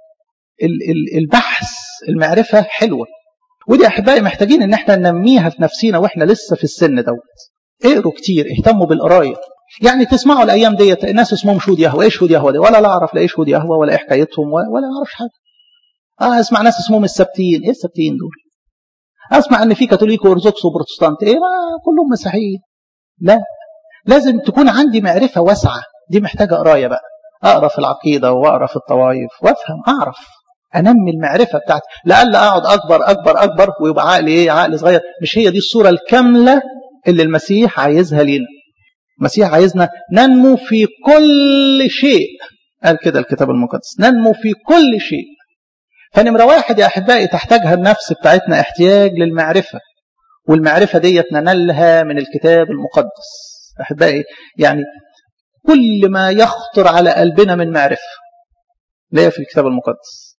البحث المعرفه حلوه ودي احبائي محتاجين ان احنا ننميها في نفسينا واحنا لسه في السن دوت اقروا كتير اهتموا بالقرايه يعني تسمعوا الايام ديت الناس اسمهم شهود يهوه ايه شهود يهوه دي ولا لا اعرف لا ايه شهود يهوه ولا ايه حكايتهم ولا, ولا اعرفش حاجه اه اسمع ناس اسمهم السبتيين ايه السبتيين دول اسمع ان في كاثوليك وارثوذكس وبروتستانت ايه ما كلهم مسيحيين لا لازم تكون عندي معرفه واسعه دي محتاجه قرايه بقى اقرا في العقيده واقرا في الطوائف وافهم اعرف انمي المعرفه بتاعتي لألا اقعد اكبر اكبر اكبر ويبقى عقلي ايه عقل صغير مش هي دي الصوره الكامله اللي المسيح عايزها لينا المسيح عايزنا ننمو في كل شيء قال كده الكتاب المقدس ننمو في كل شيء فنمرة واحد يا أحبائي تحتاجها النفس بتاعتنا احتياج للمعرفة والمعرفة ديت ننالها من الكتاب المقدس أحبائي يعني كل ما يخطر على قلبنا من معرفة ليه في الكتاب المقدس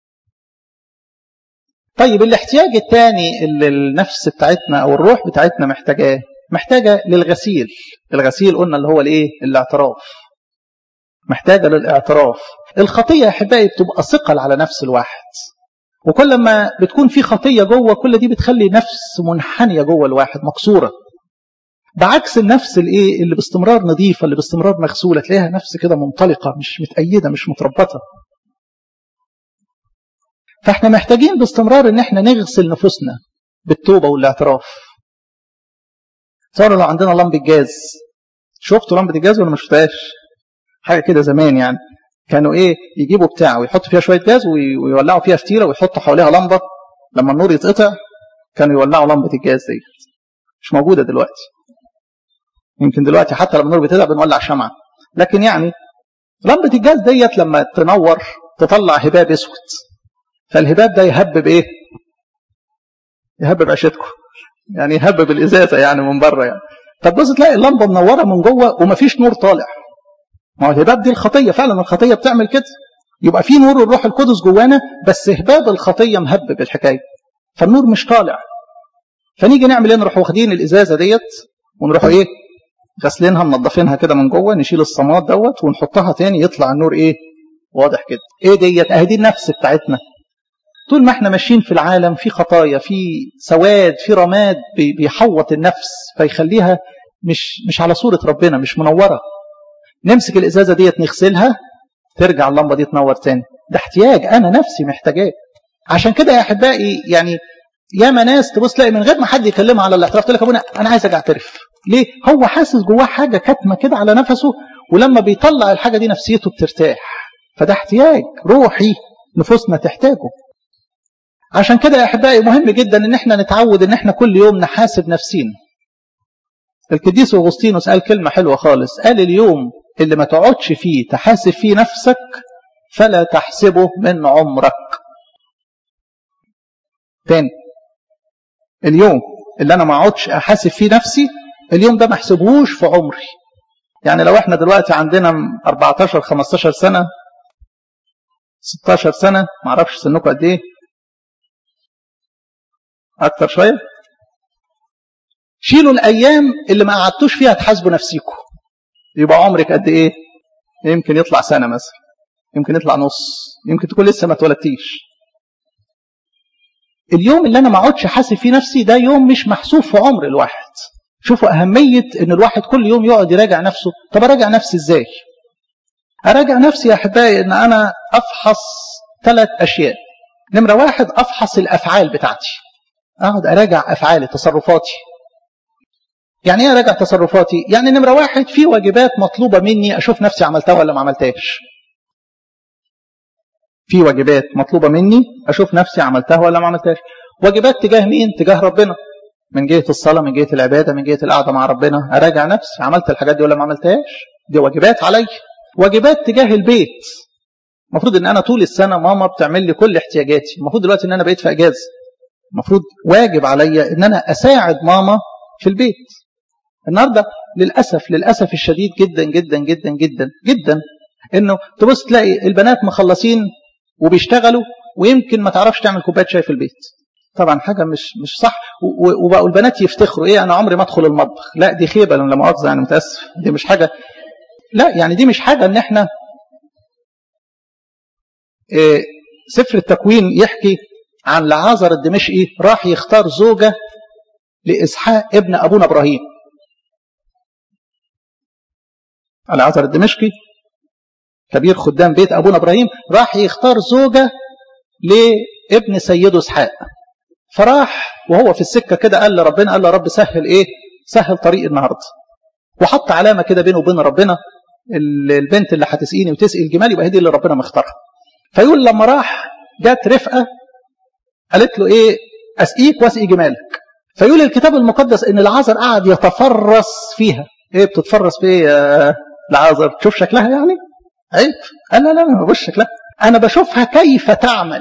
طيب الاحتياج الثاني اللي النفس بتاعتنا او الروح بتاعتنا محتاجاه محتاجه للغسيل الغسيل قلنا اللي هو الايه الاعتراف محتاجه للاعتراف الخطيه يا احبائي بتبقى ثقل على نفس الواحد وكل ما بتكون في خطيه جوه كل دي بتخلي نفس منحنيه جوه الواحد مكسوره بعكس النفس الايه اللي باستمرار نظيفه اللي باستمرار مغسوله تلاقيها نفس كده منطلقه مش متأيده مش متربطه فاحنا محتاجين باستمرار ان احنا نغسل نفوسنا بالتوبة والاعتراف صار لو عندنا لمبة جاز شفتوا لمبة الجاز ولا ما شفتهاش حاجة كده زمان يعني كانوا ايه يجيبوا بتاع ويحطوا فيها شوية جاز ويولعوا فيها فتيلة ويحطوا حواليها لمبة لما النور يتقطع كانوا يولعوا لمبة الجاز دي مش موجودة دلوقتي يمكن دلوقتي حتى لما النور بتقطع بنولع شمعة لكن يعني لمبة الجاز ديت لما تنور تطلع هباب اسود فالهباب ده يهبب ايه يهبب عيشتكم يعني يهبب الازازه يعني من بره يعني طب بص تلاقي اللمبه منوره من جوه ومفيش نور طالع ما هو الهباب دي الخطيه فعلا الخطيه بتعمل كده يبقى في نور الروح القدس جوانا بس هباب الخطيه مهبب الحكايه فالنور مش طالع فنيجي نعمل ايه نروح واخدين الازازه ديت ونروح ايه غسلينها منضفينها كده من جوه نشيل الصماد دوت ونحطها تاني يطلع النور ايه واضح كده ايه ديت اهي دي النفس بتاعتنا طول ما احنا ماشيين في العالم في خطايا في سواد في رماد بيحوط النفس فيخليها مش مش على صورة ربنا مش منورة نمسك الإزازة ديت نغسلها ترجع اللمبة دي تنور تاني ده احتياج أنا نفسي محتاجاه عشان كده يا أحبائي يعني ياما ناس تبص تلاقي من غير ما حد يكلمها على الاعتراف تقول لك ابونا انا عايز اجي اعترف ليه هو حاسس جواه حاجه كاتمه كده على نفسه ولما بيطلع الحاجه دي نفسيته بترتاح فده احتياج روحي نفوسنا تحتاجه عشان كده يا احبائي مهم جدا ان احنا نتعود ان احنا كل يوم نحاسب نفسينا القديس اغسطينوس قال كلمه حلوه خالص قال اليوم اللي ما تقعدش فيه تحاسب فيه نفسك فلا تحسبه من عمرك تاني اليوم اللي انا ما اقعدش احاسب فيه نفسي اليوم ده ما احسبهوش في عمري يعني لو احنا دلوقتي عندنا 14 15 سنه 16 سنه ما اعرفش سنكم قد ايه اكتر شويه شيلوا الايام اللي ما قعدتوش فيها تحاسبوا نفسيكم يبقى عمرك قد ايه يمكن يطلع سنه مثلا يمكن يطلع نص يمكن تكون لسه ما اتولدتيش اليوم اللي انا ما اقعدش احاسب فيه نفسي ده يوم مش محسوب في عمر الواحد شوفوا اهميه ان الواحد كل يوم يقعد يراجع نفسه طب اراجع نفسي ازاي اراجع نفسي يا احبائي ان انا افحص ثلاث اشياء نمره واحد افحص الافعال بتاعتي اقعد اراجع افعالي تصرفاتي يعني ايه اراجع تصرفاتي يعني نمره واحد في واجبات مطلوبه مني اشوف نفسي عملتها ولا ما عملتهاش في واجبات مطلوبه مني اشوف نفسي عملتها ولا ما عملتهاش واجبات تجاه مين تجاه ربنا من جهه الصلاه من جهه العباده من جهه القعده مع ربنا اراجع نفسي عملت الحاجات دي ولا ما عملتهاش دي واجبات علي واجبات تجاه البيت المفروض ان انا طول السنه ماما بتعمل لي كل احتياجاتي المفروض دلوقتي ان انا بقيت في اجازه المفروض واجب عليا ان انا اساعد ماما في البيت النهارده للاسف للاسف الشديد جدا جدا جدا جدا جدا انه تبص تلاقي البنات مخلصين وبيشتغلوا ويمكن ما تعرفش تعمل كوبايه شاي في البيت طبعا حاجه مش مش صح وبقوا البنات يفتخروا ايه انا عمري ما ادخل المطبخ لا دي خيبه لا مؤاخذه يعني متاسف دي مش حاجه لا يعني دي مش حاجه ان احنا إيه سفر التكوين يحكي عن لعازر الدمشقي راح يختار زوجه لاسحاق ابن ابونا ابراهيم العازر الدمشقي كبير خدام بيت ابونا ابراهيم راح يختار زوجه لابن سيده اسحاق فراح وهو في السكه كده قال لربنا قال له رب سهل ايه سهل طريق النهارده وحط علامه كده بينه وبين ربنا البنت اللي هتسقيني وتسقي الجمال يبقى هي دي اللي ربنا مختارها فيقول لما راح جت رفقه قالت له ايه اسقيك واسقي جمالك فيقول الكتاب المقدس ان العازر قعد يتفرس فيها ايه بتتفرس في ايه يا العازر تشوف شكلها يعني عيب قال لا لا لا ما ببص شكلها انا بشوفها كيف تعمل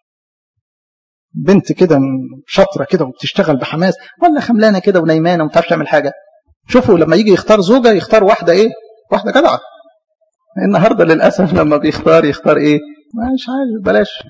بنت كده شاطره كده وبتشتغل بحماس ولا خملانه كده ونيمانه وما بتعرفش تعمل حاجه شوفوا لما يجي يختار زوجه يختار واحده ايه واحده جدعه النهارده للاسف لما بيختار يختار ايه مش عارف بلاش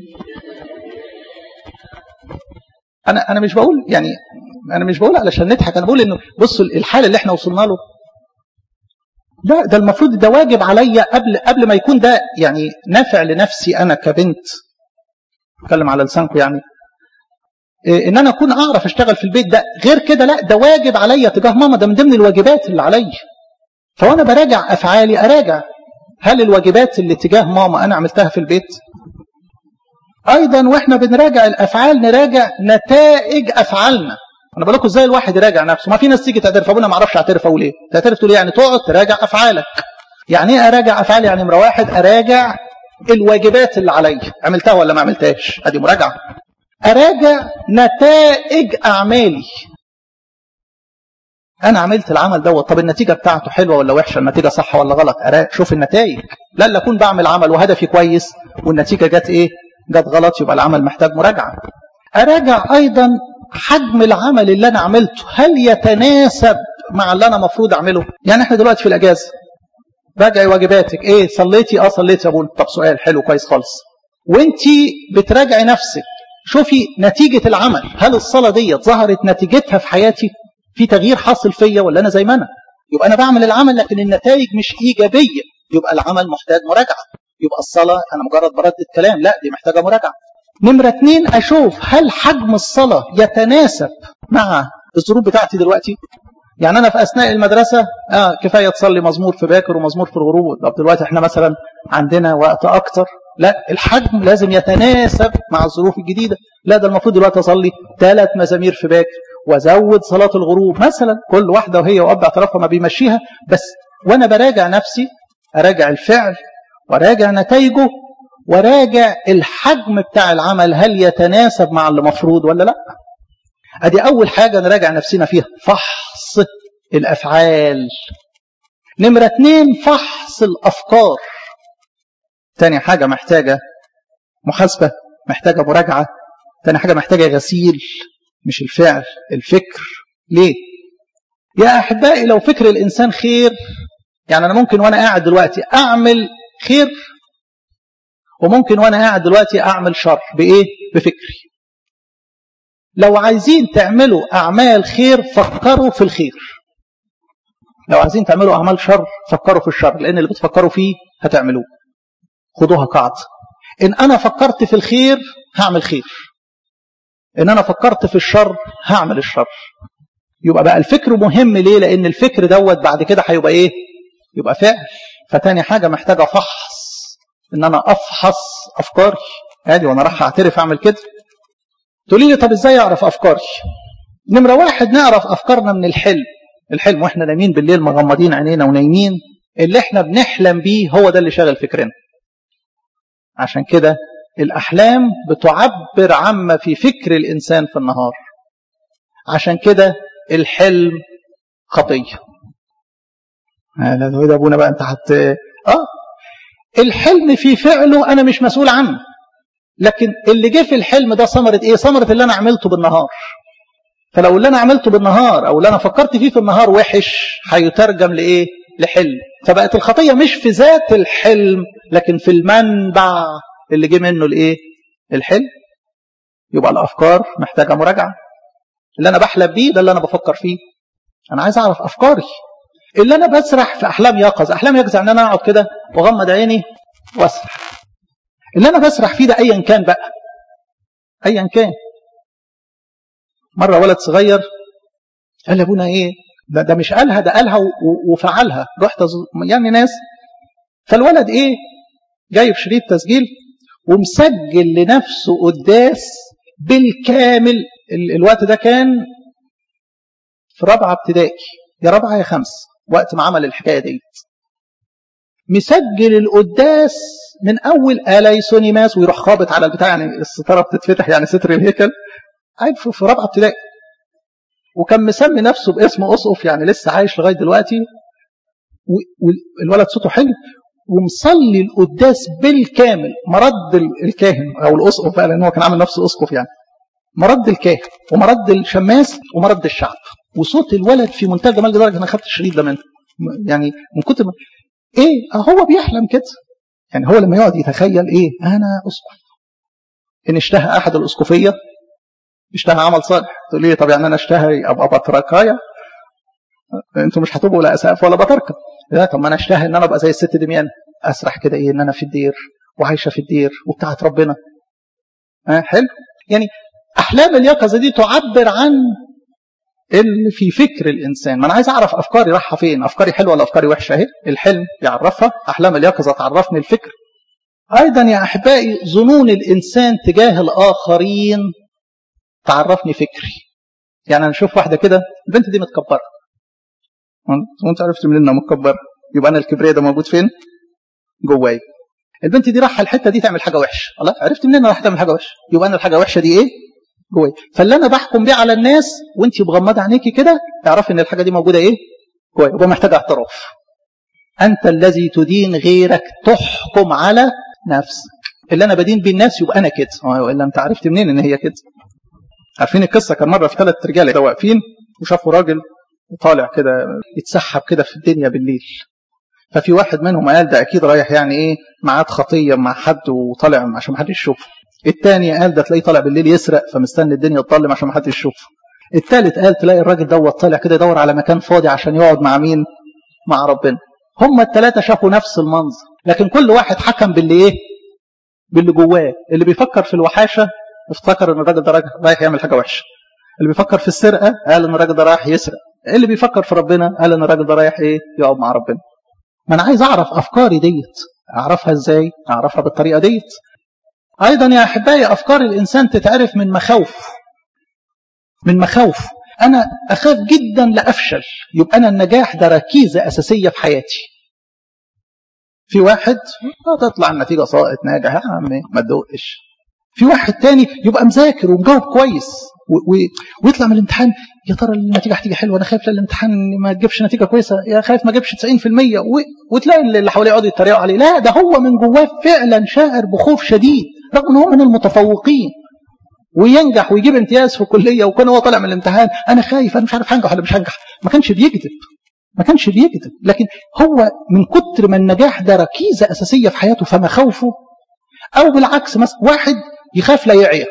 انا انا مش بقول يعني انا مش بقول علشان نضحك انا بقول انه بصوا الحاله اللي احنا وصلنا له لا ده المفروض ده واجب عليا قبل قبل ما يكون ده يعني نافع لنفسي انا كبنت اتكلم على لسانكم يعني إيه ان انا اكون اعرف اشتغل في البيت ده غير كده لا ده واجب عليا تجاه ماما ده من ضمن الواجبات اللي عليا فوانا براجع افعالي اراجع هل الواجبات اللي تجاه ماما انا عملتها في البيت ايضا واحنا بنراجع الافعال نراجع نتائج افعالنا انا بقول لكم ازاي الواحد يراجع نفسه ما في ناس تيجي تعترف ابونا ما اعرفش اعترف اقول ايه تعترف تقول يعني تقعد تراجع افعالك يعني ايه اراجع افعالي يعني نمره واحد اراجع الواجبات اللي عليا عملتها ولا ما عملتهاش ادي مراجعه اراجع نتائج اعمالي انا عملت العمل دوت طب النتيجه بتاعته حلوه ولا وحشه النتيجه صح ولا غلط اراجع شوف النتائج لا لا اكون بعمل عمل وهدفي كويس والنتيجه جت ايه جت غلط يبقى العمل محتاج مراجعه اراجع ايضا حجم العمل اللي انا عملته هل يتناسب مع اللي انا المفروض اعمله يعني احنا دلوقتي في الاجازه راجعي واجباتك ايه صليتي اه صليت يا ابونا طب سؤال حلو كويس خالص وانتي بتراجعي نفسك شوفي نتيجة العمل هل الصلاة دي ظهرت نتيجتها في حياتي في تغيير حاصل فيا ولا أنا زي ما أنا يبقى أنا بعمل العمل لكن النتائج مش إيجابية يبقى العمل محتاج مراجعة يبقى الصلاة أنا مجرد بردد كلام لا دي محتاجة مراجعة نمرة اتنين أشوف هل حجم الصلاة يتناسب مع الظروف بتاعتي دلوقتي يعني أنا في أثناء المدرسة آه كفاية تصلي مزمور في باكر ومزمور في الغروب طب دلوقتي احنا مثلا عندنا وقت أكتر لا الحجم لازم يتناسب مع الظروف الجديدة لا ده المفروض دلوقتي أصلي ثلاث مزامير في باكر وازود صلاة الغروب مثلا كل واحدة وهي وأب اعترافها ما بيمشيها بس وأنا براجع نفسي أراجع الفعل وراجع نتائجه وراجع الحجم بتاع العمل هل يتناسب مع اللي مفروض ولا لا ادي اول حاجه نراجع نفسنا فيها فحص الافعال نمره اتنين فحص الافكار تاني حاجه محتاجه محاسبه محتاجه مراجعه تاني حاجة محتاجة غسيل مش الفعل الفكر ليه يا أحبائي لو فكر الإنسان خير يعني أنا ممكن وأنا قاعد دلوقتي أعمل خير وممكن وأنا قاعد دلوقتي أعمل شر بإيه بفكري لو عايزين تعملوا أعمال خير فكروا في الخير لو عايزين تعملوا أعمال شر فكروا في الشر لأن اللي بتفكروا فيه هتعملوه خدوها قاعدة إن أنا فكرت في الخير هعمل خير إن أنا فكرت في الشر هعمل الشر يبقى بقى الفكر مهم ليه لأن الفكر دوت بعد كده هيبقى إيه يبقى فعل فتاني حاجة محتاجة فحص إن أنا أفحص أفكاري عادي وأنا راح أعترف أعمل كده تقولي لي طب إزاي أعرف أفكاري نمرة واحد نعرف أفكارنا من الحلم الحلم واحنا نايمين بالليل مغمضين عينينا ونايمين اللي احنا بنحلم بيه هو ده اللي شاغل فكرنا عشان كده الأحلام بتعبر عما في فكر الإنسان في النهار عشان كده الحلم خطية هذا هو ده أبونا بقى أنت حت آه الحلم في فعله أنا مش مسؤول عنه لكن اللي جه في الحلم ده ثمرة إيه ثمرة اللي أنا عملته بالنهار فلو اللي أنا عملته بالنهار أو اللي أنا فكرت فيه في النهار وحش هيترجم لإيه لحلم فبقت الخطية مش في ذات الحلم لكن في المنبع اللي جه منه الايه الحلم يبقى الافكار محتاجه مراجعه اللي انا بحلم بيه ده اللي انا بفكر فيه انا عايز اعرف افكاري اللي انا بسرح في احلام يقظ احلام يقظ يعني انا اقعد كده واغمض عيني واسرح اللي انا بسرح فيه ده ايا كان بقى ايا كان مره ولد صغير قال لابونا ايه ده, ده مش قالها ده قالها وفعلها رحت يعني ناس فالولد ايه جايب شريط تسجيل ومسجل لنفسه قداس بالكامل الوقت ده كان في رابعه ابتدائي يا رابعه يا خمس وقت ما عمل الحكايه ديت مسجل القداس من اول اليسوني ماس ويروح خابط على البتاع يعني الستاره بتتفتح يعني ستر الهيكل قاعد في رابعه ابتدائي وكان مسمي نفسه باسم اسقف يعني لسه عايش لغايه دلوقتي والولد صوته حلو ومصلي القداس بالكامل مرد الكاهن او الاسقف بقى لان هو كان عامل نفسه اسقف يعني مرد الكاهن ومرد الشماس ومرد الشعب وصوت الولد في منتهى الجمال لدرجه انا خدت الشريط ده منه يعني من كتر ايه هو بيحلم كده يعني هو لما يقعد يتخيل ايه انا اسقف ان اشتهى احد الاسقفيه اشتهى عمل صالح تقول لي طب يعني انا اشتهى ابقى بطركايه انتوا مش هتبقوا لا اسقف ولا بطركه لا طب ما انا اشتهى ان انا ابقى زي الست دميان اسرح كده ايه ان انا في الدير وعايشه في الدير وبتاعت ربنا ها حلو يعني احلام اليقظه دي تعبر عن اللي في فكر الانسان ما انا عايز اعرف افكاري رايحه فين افكاري حلوه ولا افكاري وحشه اهي الحلم يعرفها احلام اليقظه تعرفني الفكر ايضا يا احبائي ظنون الانسان تجاه الاخرين تعرفني فكري يعني انا اشوف واحده كده البنت دي متكبره وانت عرفت منين انها متكبره يبقى انا الكبرياء ده موجود فين جوايا البنت دي رايحه الحته دي تعمل حاجه وحشه الله عرفت منين راح تعمل حاجه وحشه يبقى انا الحاجه وحشه دي ايه جوايا فاللي انا بحكم بيه على الناس وانت مغمضه عينيكي كده اعرفي ان الحاجه دي موجوده ايه جوايا يبقى محتاجه اعتراف انت الذي تدين غيرك تحكم على نفسك اللي انا بدين بيه الناس يبقى انا كده والا انت عرفت منين ان هي كده عارفين القصه كان مره في ثلاث رجاله كده واقفين وشافوا راجل طالع كده يتسحب كده في الدنيا بالليل ففي واحد منهم قال ده اكيد رايح يعني ايه معاد خطيه مع حد وطالع عشان ما حدش يشوفه الثاني قال ده تلاقيه طالع بالليل يسرق فمستني الدنيا تضلم عشان ما حدش يشوفه الثالث قال تلاقي الراجل دوت طالع كده يدور على مكان فاضي عشان يقعد مع مين مع ربنا هم الثلاثه شافوا نفس المنظر لكن كل واحد حكم باللي ايه باللي جواه اللي بيفكر في الوحاشه افتكر ان الراجل ده رايح يعمل حاجه وحشه اللي بيفكر في السرقه قال ان الراجل ده رايح يسرق اللي بيفكر في ربنا قال ان الراجل ده رايح ايه يقعد مع ربنا ما انا عايز اعرف افكاري ديت اعرفها ازاي اعرفها بالطريقه ديت ايضا يا احبائي افكار الانسان تتعرف من مخاوف من مخاوف انا اخاف جدا لافشل يبقى انا النجاح ده ركيزه اساسيه في حياتي في واحد تطلع النتيجه ساقط ناجح يا عم ما تدقش في واحد تاني يبقى مذاكر ومجاوب كويس و... و... ويطلع من الامتحان يا ترى النتيجه هتيجي حلوه انا خايف الامتحان ما تجيبش نتيجه كويسه يا خايف ما اجيبش 90% و... وتلاقي اللي حواليه يقعدوا يتريقوا عليه لا ده هو من جواه فعلا شاعر بخوف شديد رغم ان هو من المتفوقين وينجح ويجيب امتياز في الكليه وكان هو طالع من الامتحان انا خايف انا مش عارف هنجح ولا مش هنجح ما كانش بيكذب ما كانش بيكذب لكن هو من كتر ما النجاح ده ركيزه اساسيه في حياته فمخاوفه او بالعكس مثلا واحد يخاف لا يعيا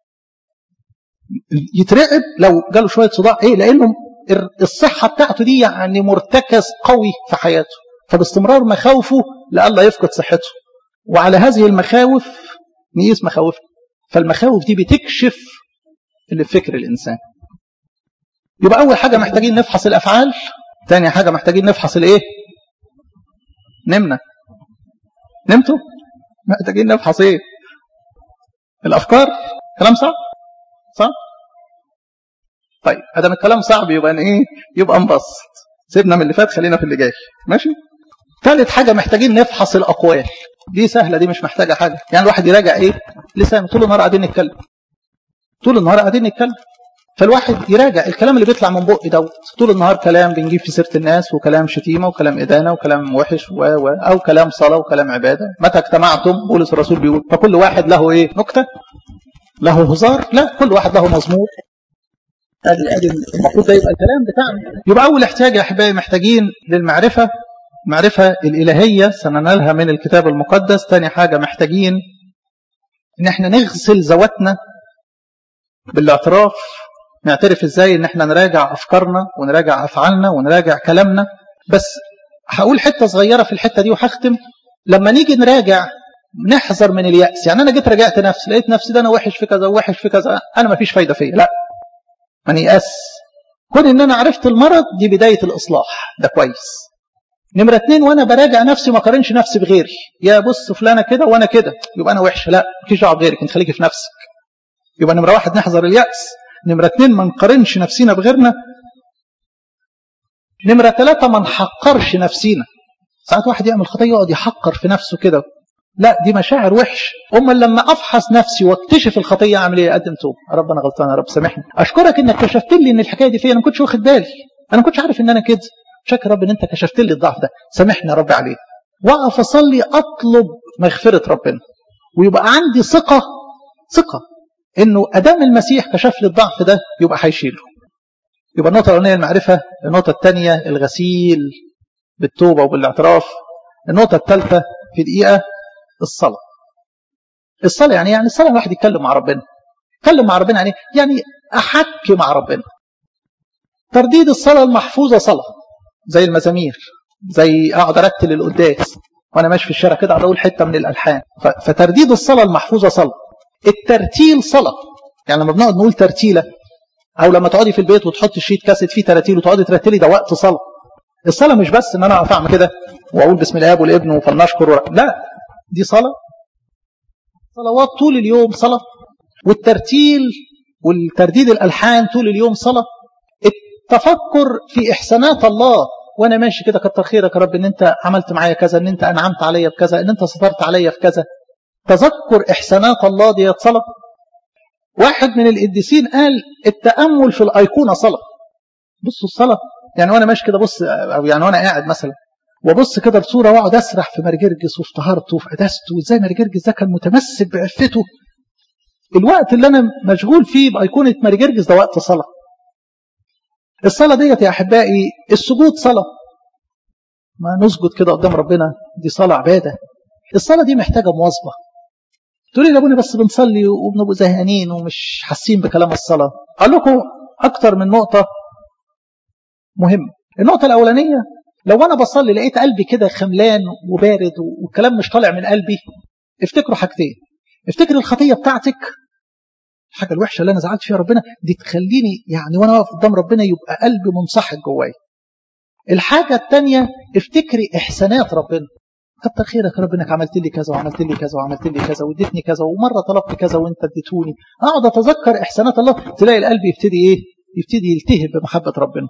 يترعب لو جاله شويه صداع ايه لانه الصحه بتاعته دي يعني مرتكز قوي في حياته فباستمرار مخاوفه لئلا يفقد صحته وعلى هذه المخاوف نقيس مخاوفه فالمخاوف دي بتكشف اللي في فكر الانسان يبقى اول حاجه محتاجين نفحص الافعال تاني حاجه محتاجين نفحص الايه نمنا نمتوا محتاجين نفحص ايه الافكار كلام صعب صح طيب ادام الكلام صعب يبقى ايه يبقى انبسط سيبنا من اللي فات خلينا في اللي جاي ماشي ثالث حاجه محتاجين نفحص الاقوال دي سهله دي مش محتاجه حاجه يعني الواحد يراجع ايه لسانه طول النهار قاعدين نتكلم طول النهار قاعدين نتكلم فالواحد يراجع الكلام اللي بيطلع من بقي دوت طول النهار كلام بنجيب في سيره الناس وكلام شتيمه وكلام ادانه وكلام وحش و و او كلام صلاه وكلام عباده متى اجتمعتم بولس الرسول بيقول فكل واحد له ايه نكته له هزار لا كل واحد له مزمور ادي ادي المفروض ده يبقى الكلام بتاعنا يبقى اول احتياج يا احبائي محتاجين للمعرفه معرفه الالهيه سننالها من الكتاب المقدس ثاني حاجه محتاجين ان احنا نغسل ذواتنا بالاعتراف نعترف ازاي ان احنا نراجع افكارنا ونراجع افعالنا ونراجع كلامنا بس هقول حته صغيره في الحته دي وهختم لما نيجي نراجع نحذر من اليأس يعني انا جيت راجعت نفسي لقيت نفسي ده انا وحش في كذا ووحش في كذا انا ما فيش فايده فيا لا ما نيأس كون ان انا عرفت المرض دي بدايه الاصلاح ده كويس نمرة اتنين وانا براجع نفسي ما قارنش نفسي بغيري يا بص فلانة كده وانا كده يبقى انا وحش لا مفيش دعوه بغيرك انت خليكي في نفسك يبقى نمرة واحد نحذر اليأس نمرة اتنين ما نقارنش نفسينا بغيرنا نمرة ثلاثة ما نحقرش نفسينا ساعات واحد يعمل خطية يقعد يحقر في نفسه كده لا دي مشاعر وحش أما لما أفحص نفسي واكتشف الخطية أعمل إيه أقدم توب رب أنا غلطان يا رب سامحني أشكرك إنك كشفت لي إن الحكاية دي فيا أنا ما كنتش واخد بالي أنا ما كنتش عارف إن أنا كده شكر رب إن أنت كشفت لي الضعف ده سامحني يا رب عليه وأقف أصلي أطلب مغفرة ربنا ويبقى عندي ثقة ثقة إنه أدام المسيح كشف لي الضعف ده يبقى هيشيله يبقى النقطة الأولانية المعرفة النقطة الثانية الغسيل بالتوبة وبالاعتراف النقطة الثالثة في دقيقة الصلاة الصلاة يعني يعني الصلاة الواحد يتكلم مع ربنا يتكلم مع ربنا يعني يعني أحكي مع ربنا ترديد الصلاة المحفوظة صلاة زي المزامير زي أقعد أرتل القداس وأنا ماشي في الشارع كده أقعد أقول حتة من الألحان فترديد الصلاة المحفوظة صلاة الترتيل صلاة يعني لما بنقعد نقول ترتيلة أو لما تقعدي في البيت وتحطي شيت كاسيت فيه تراتيل وتقعدي ترتلي ده وقت صلاة الصلاة مش بس إن أنا أقف أعمل كده وأقول بسم الآب والابن وفلنشكر لا دي صلاة صلوات طول اليوم صلاة والترتيل والترديد الألحان طول اليوم صلاة التفكر في إحسانات الله وأنا ماشي كده كتر خيرك يا رب إن أنت عملت معايا كذا إن أنت أنعمت عليا بكذا إن أنت سترت عليا في كذا تذكر إحسانات الله دي صلاة واحد من القديسين قال التأمل في الأيقونة صلاة بصوا الصلاة يعني وأنا ماشي كده بص أو يعني وأنا قاعد مثلا وابص كده لصوره واقعد اسرح في مرجرجس وفي طهارته وفي قداسته وازاي مرجرجس ده كان متمسك بعفته الوقت اللي انا مشغول فيه بايقونه مرجرجس ده وقت صلاه الصلاه ديت يا احبائي السجود صلاه ما نسجد كده قدام ربنا دي صلاه عباده الصلاه دي محتاجه مواظبه تقولي لي ابونا بس بنصلي وبنبقى زهقانين ومش حاسين بكلام الصلاه اقول لكم اكتر من نقطه مهمه النقطه الاولانيه لو انا بصلي لقيت قلبي كده خملان وبارد والكلام مش طالع من قلبي افتكروا حاجتين افتكر الخطيه بتاعتك الحاجه الوحشه اللي انا زعلت فيها ربنا دي تخليني يعني وانا واقف قدام ربنا يبقى قلبي منصحك جوايا الحاجه الثانيه افتكري احسانات ربنا كتر خيرك يا رب انك عملت لي كذا وعملت لي كذا وعملت لي كذا واديتني كذا ومره طلبت كذا وانت اديتوني اقعد اتذكر احسانات الله تلاقي القلب يبتدي ايه يبتدي يلتهب بمحبه ربنا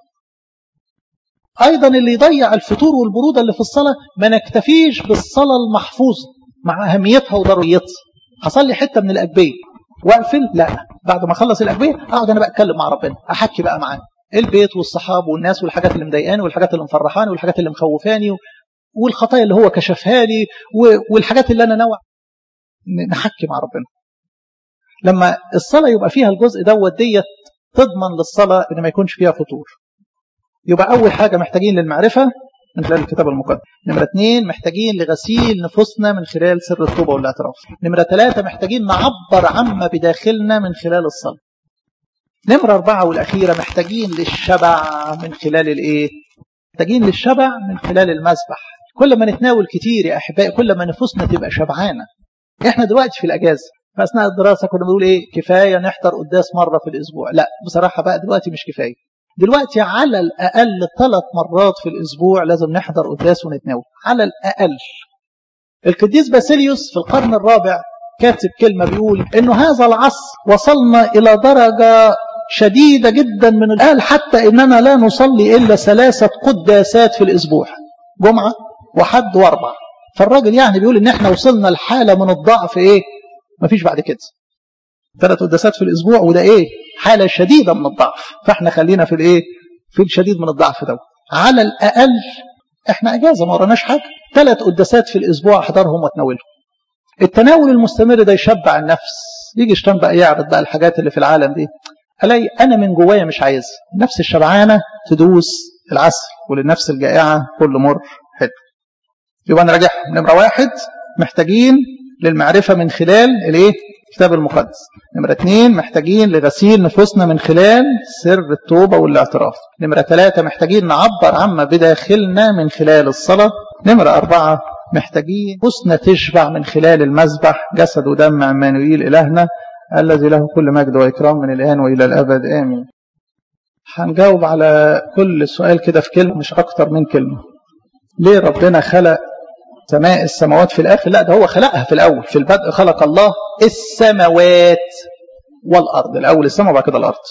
أيضا اللي يضيع الفطور والبرودة اللي في الصلاة ما نكتفيش بالصلاة المحفوظة مع أهميتها وضروريتها حصل لي حتة من الأجبية واقفل لا بعد ما اخلص الأجبية أقعد أنا بقى أتكلم مع ربنا أحكي بقى معاه البيت والصحاب والناس والحاجات اللي مضايقاني والحاجات اللي مفرحاني والحاجات اللي مخوفاني والخطايا اللي هو كشفها لي والحاجات اللي أنا نوع نحكي مع ربنا لما الصلاة يبقى فيها الجزء دوت ديت تضمن للصلاة ان ما يكونش فيها فطور يبقى أول حاجة محتاجين للمعرفة من خلال الكتاب المقدس نمرة اثنين محتاجين لغسيل نفوسنا من خلال سر التوبة والاعتراف نمرة ثلاثة محتاجين نعبر عما بداخلنا من خلال الصلاة نمرة أربعة والأخيرة محتاجين للشبع من خلال الإيه؟ محتاجين للشبع من خلال المسبح كل ما نتناول كتير يا أحبائي كل ما نفوسنا تبقى شبعانة إحنا دلوقتي في الأجازة فأثناء الدراسة كنا بنقول إيه كفاية نحضر قداس مرة في الأسبوع لا بصراحة بقى دلوقتي مش كفاية دلوقتي على الأقل ثلاث مرات في الأسبوع لازم نحضر قداس ونتناول على الأقل القديس باسيليوس في القرن الرابع كاتب كلمة بيقول إنه هذا العصر وصلنا إلى درجة شديدة جدا من الآل حتى إننا لا نصلي إلا ثلاثة قداسات في الأسبوع جمعة وحد واربع فالراجل يعني بيقول إن إحنا وصلنا لحالة من الضعف إيه مفيش بعد كده ثلاث قداسات في الأسبوع وده إيه حالة شديدة من الضعف فإحنا خلينا في الإيه في الشديد من الضعف ده على الأقل إحنا أجازة ما وراناش حاجة ثلاث قداسات في الأسبوع أحضرهم وأتناولهم التناول المستمر ده يشبع النفس يجي الشيطان بقى يعرض بقى الحاجات اللي في العالم دي الاقي انا من جوايا مش عايزها النفس الشبعانه تدوس العسل وللنفس الجائعه كل مر حلو يبقى نراجعهم نمره واحد محتاجين للمعرفه من خلال الايه الكتاب المقدس نمرة اثنين محتاجين لغسيل نفوسنا من خلال سر التوبة والاعتراف نمرة ثلاثة محتاجين نعبر عما بداخلنا من خلال الصلاة نمرة أربعة محتاجين حسنة تشبع من خلال المذبح جسد ودم عمانوئيل إلهنا الذي له كل مجد وإكرام من الآن وإلى الأبد آمين هنجاوب على كل سؤال كده في كلمة مش أكتر من كلمة ليه ربنا خلق سماء السماوات في الآخر لا ده هو خلقها في الأول في البدء خلق الله السماوات والأرض الأول السماء وبعد كده الأرض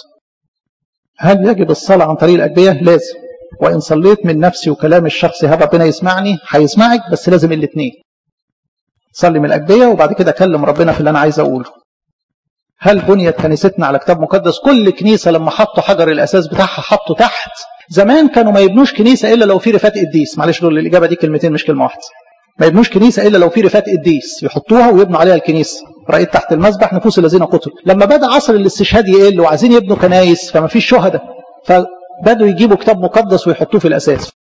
هل يجب الصلاة عن طريق الأجبية لازم وإن صليت من نفسي وكلام الشخص هب ربنا يسمعني هيسمعك بس لازم الاثنين صلي من الأجبية وبعد كده كلم ربنا في اللي أنا عايز أقوله هل بنيت كنيستنا على كتاب مقدس كل كنيسة لما حطوا حجر الأساس بتاعها حطوا تحت زمان كانوا ما يبنوش كنيسة إلا لو في رفات قديس معلش دول الإجابة دي كلمتين مش كلمة واحدة ما يبنوش كنيسة إلا لو في رفات قديس يحطوها ويبنوا عليها الكنيسة رأيت تحت المسبح نفوس الذين قتلوا لما بدأ عصر الاستشهاد يقل وعايزين يبنوا كنايس فما فيش شهداء فبدوا يجيبوا كتاب مقدس ويحطوه في الأساس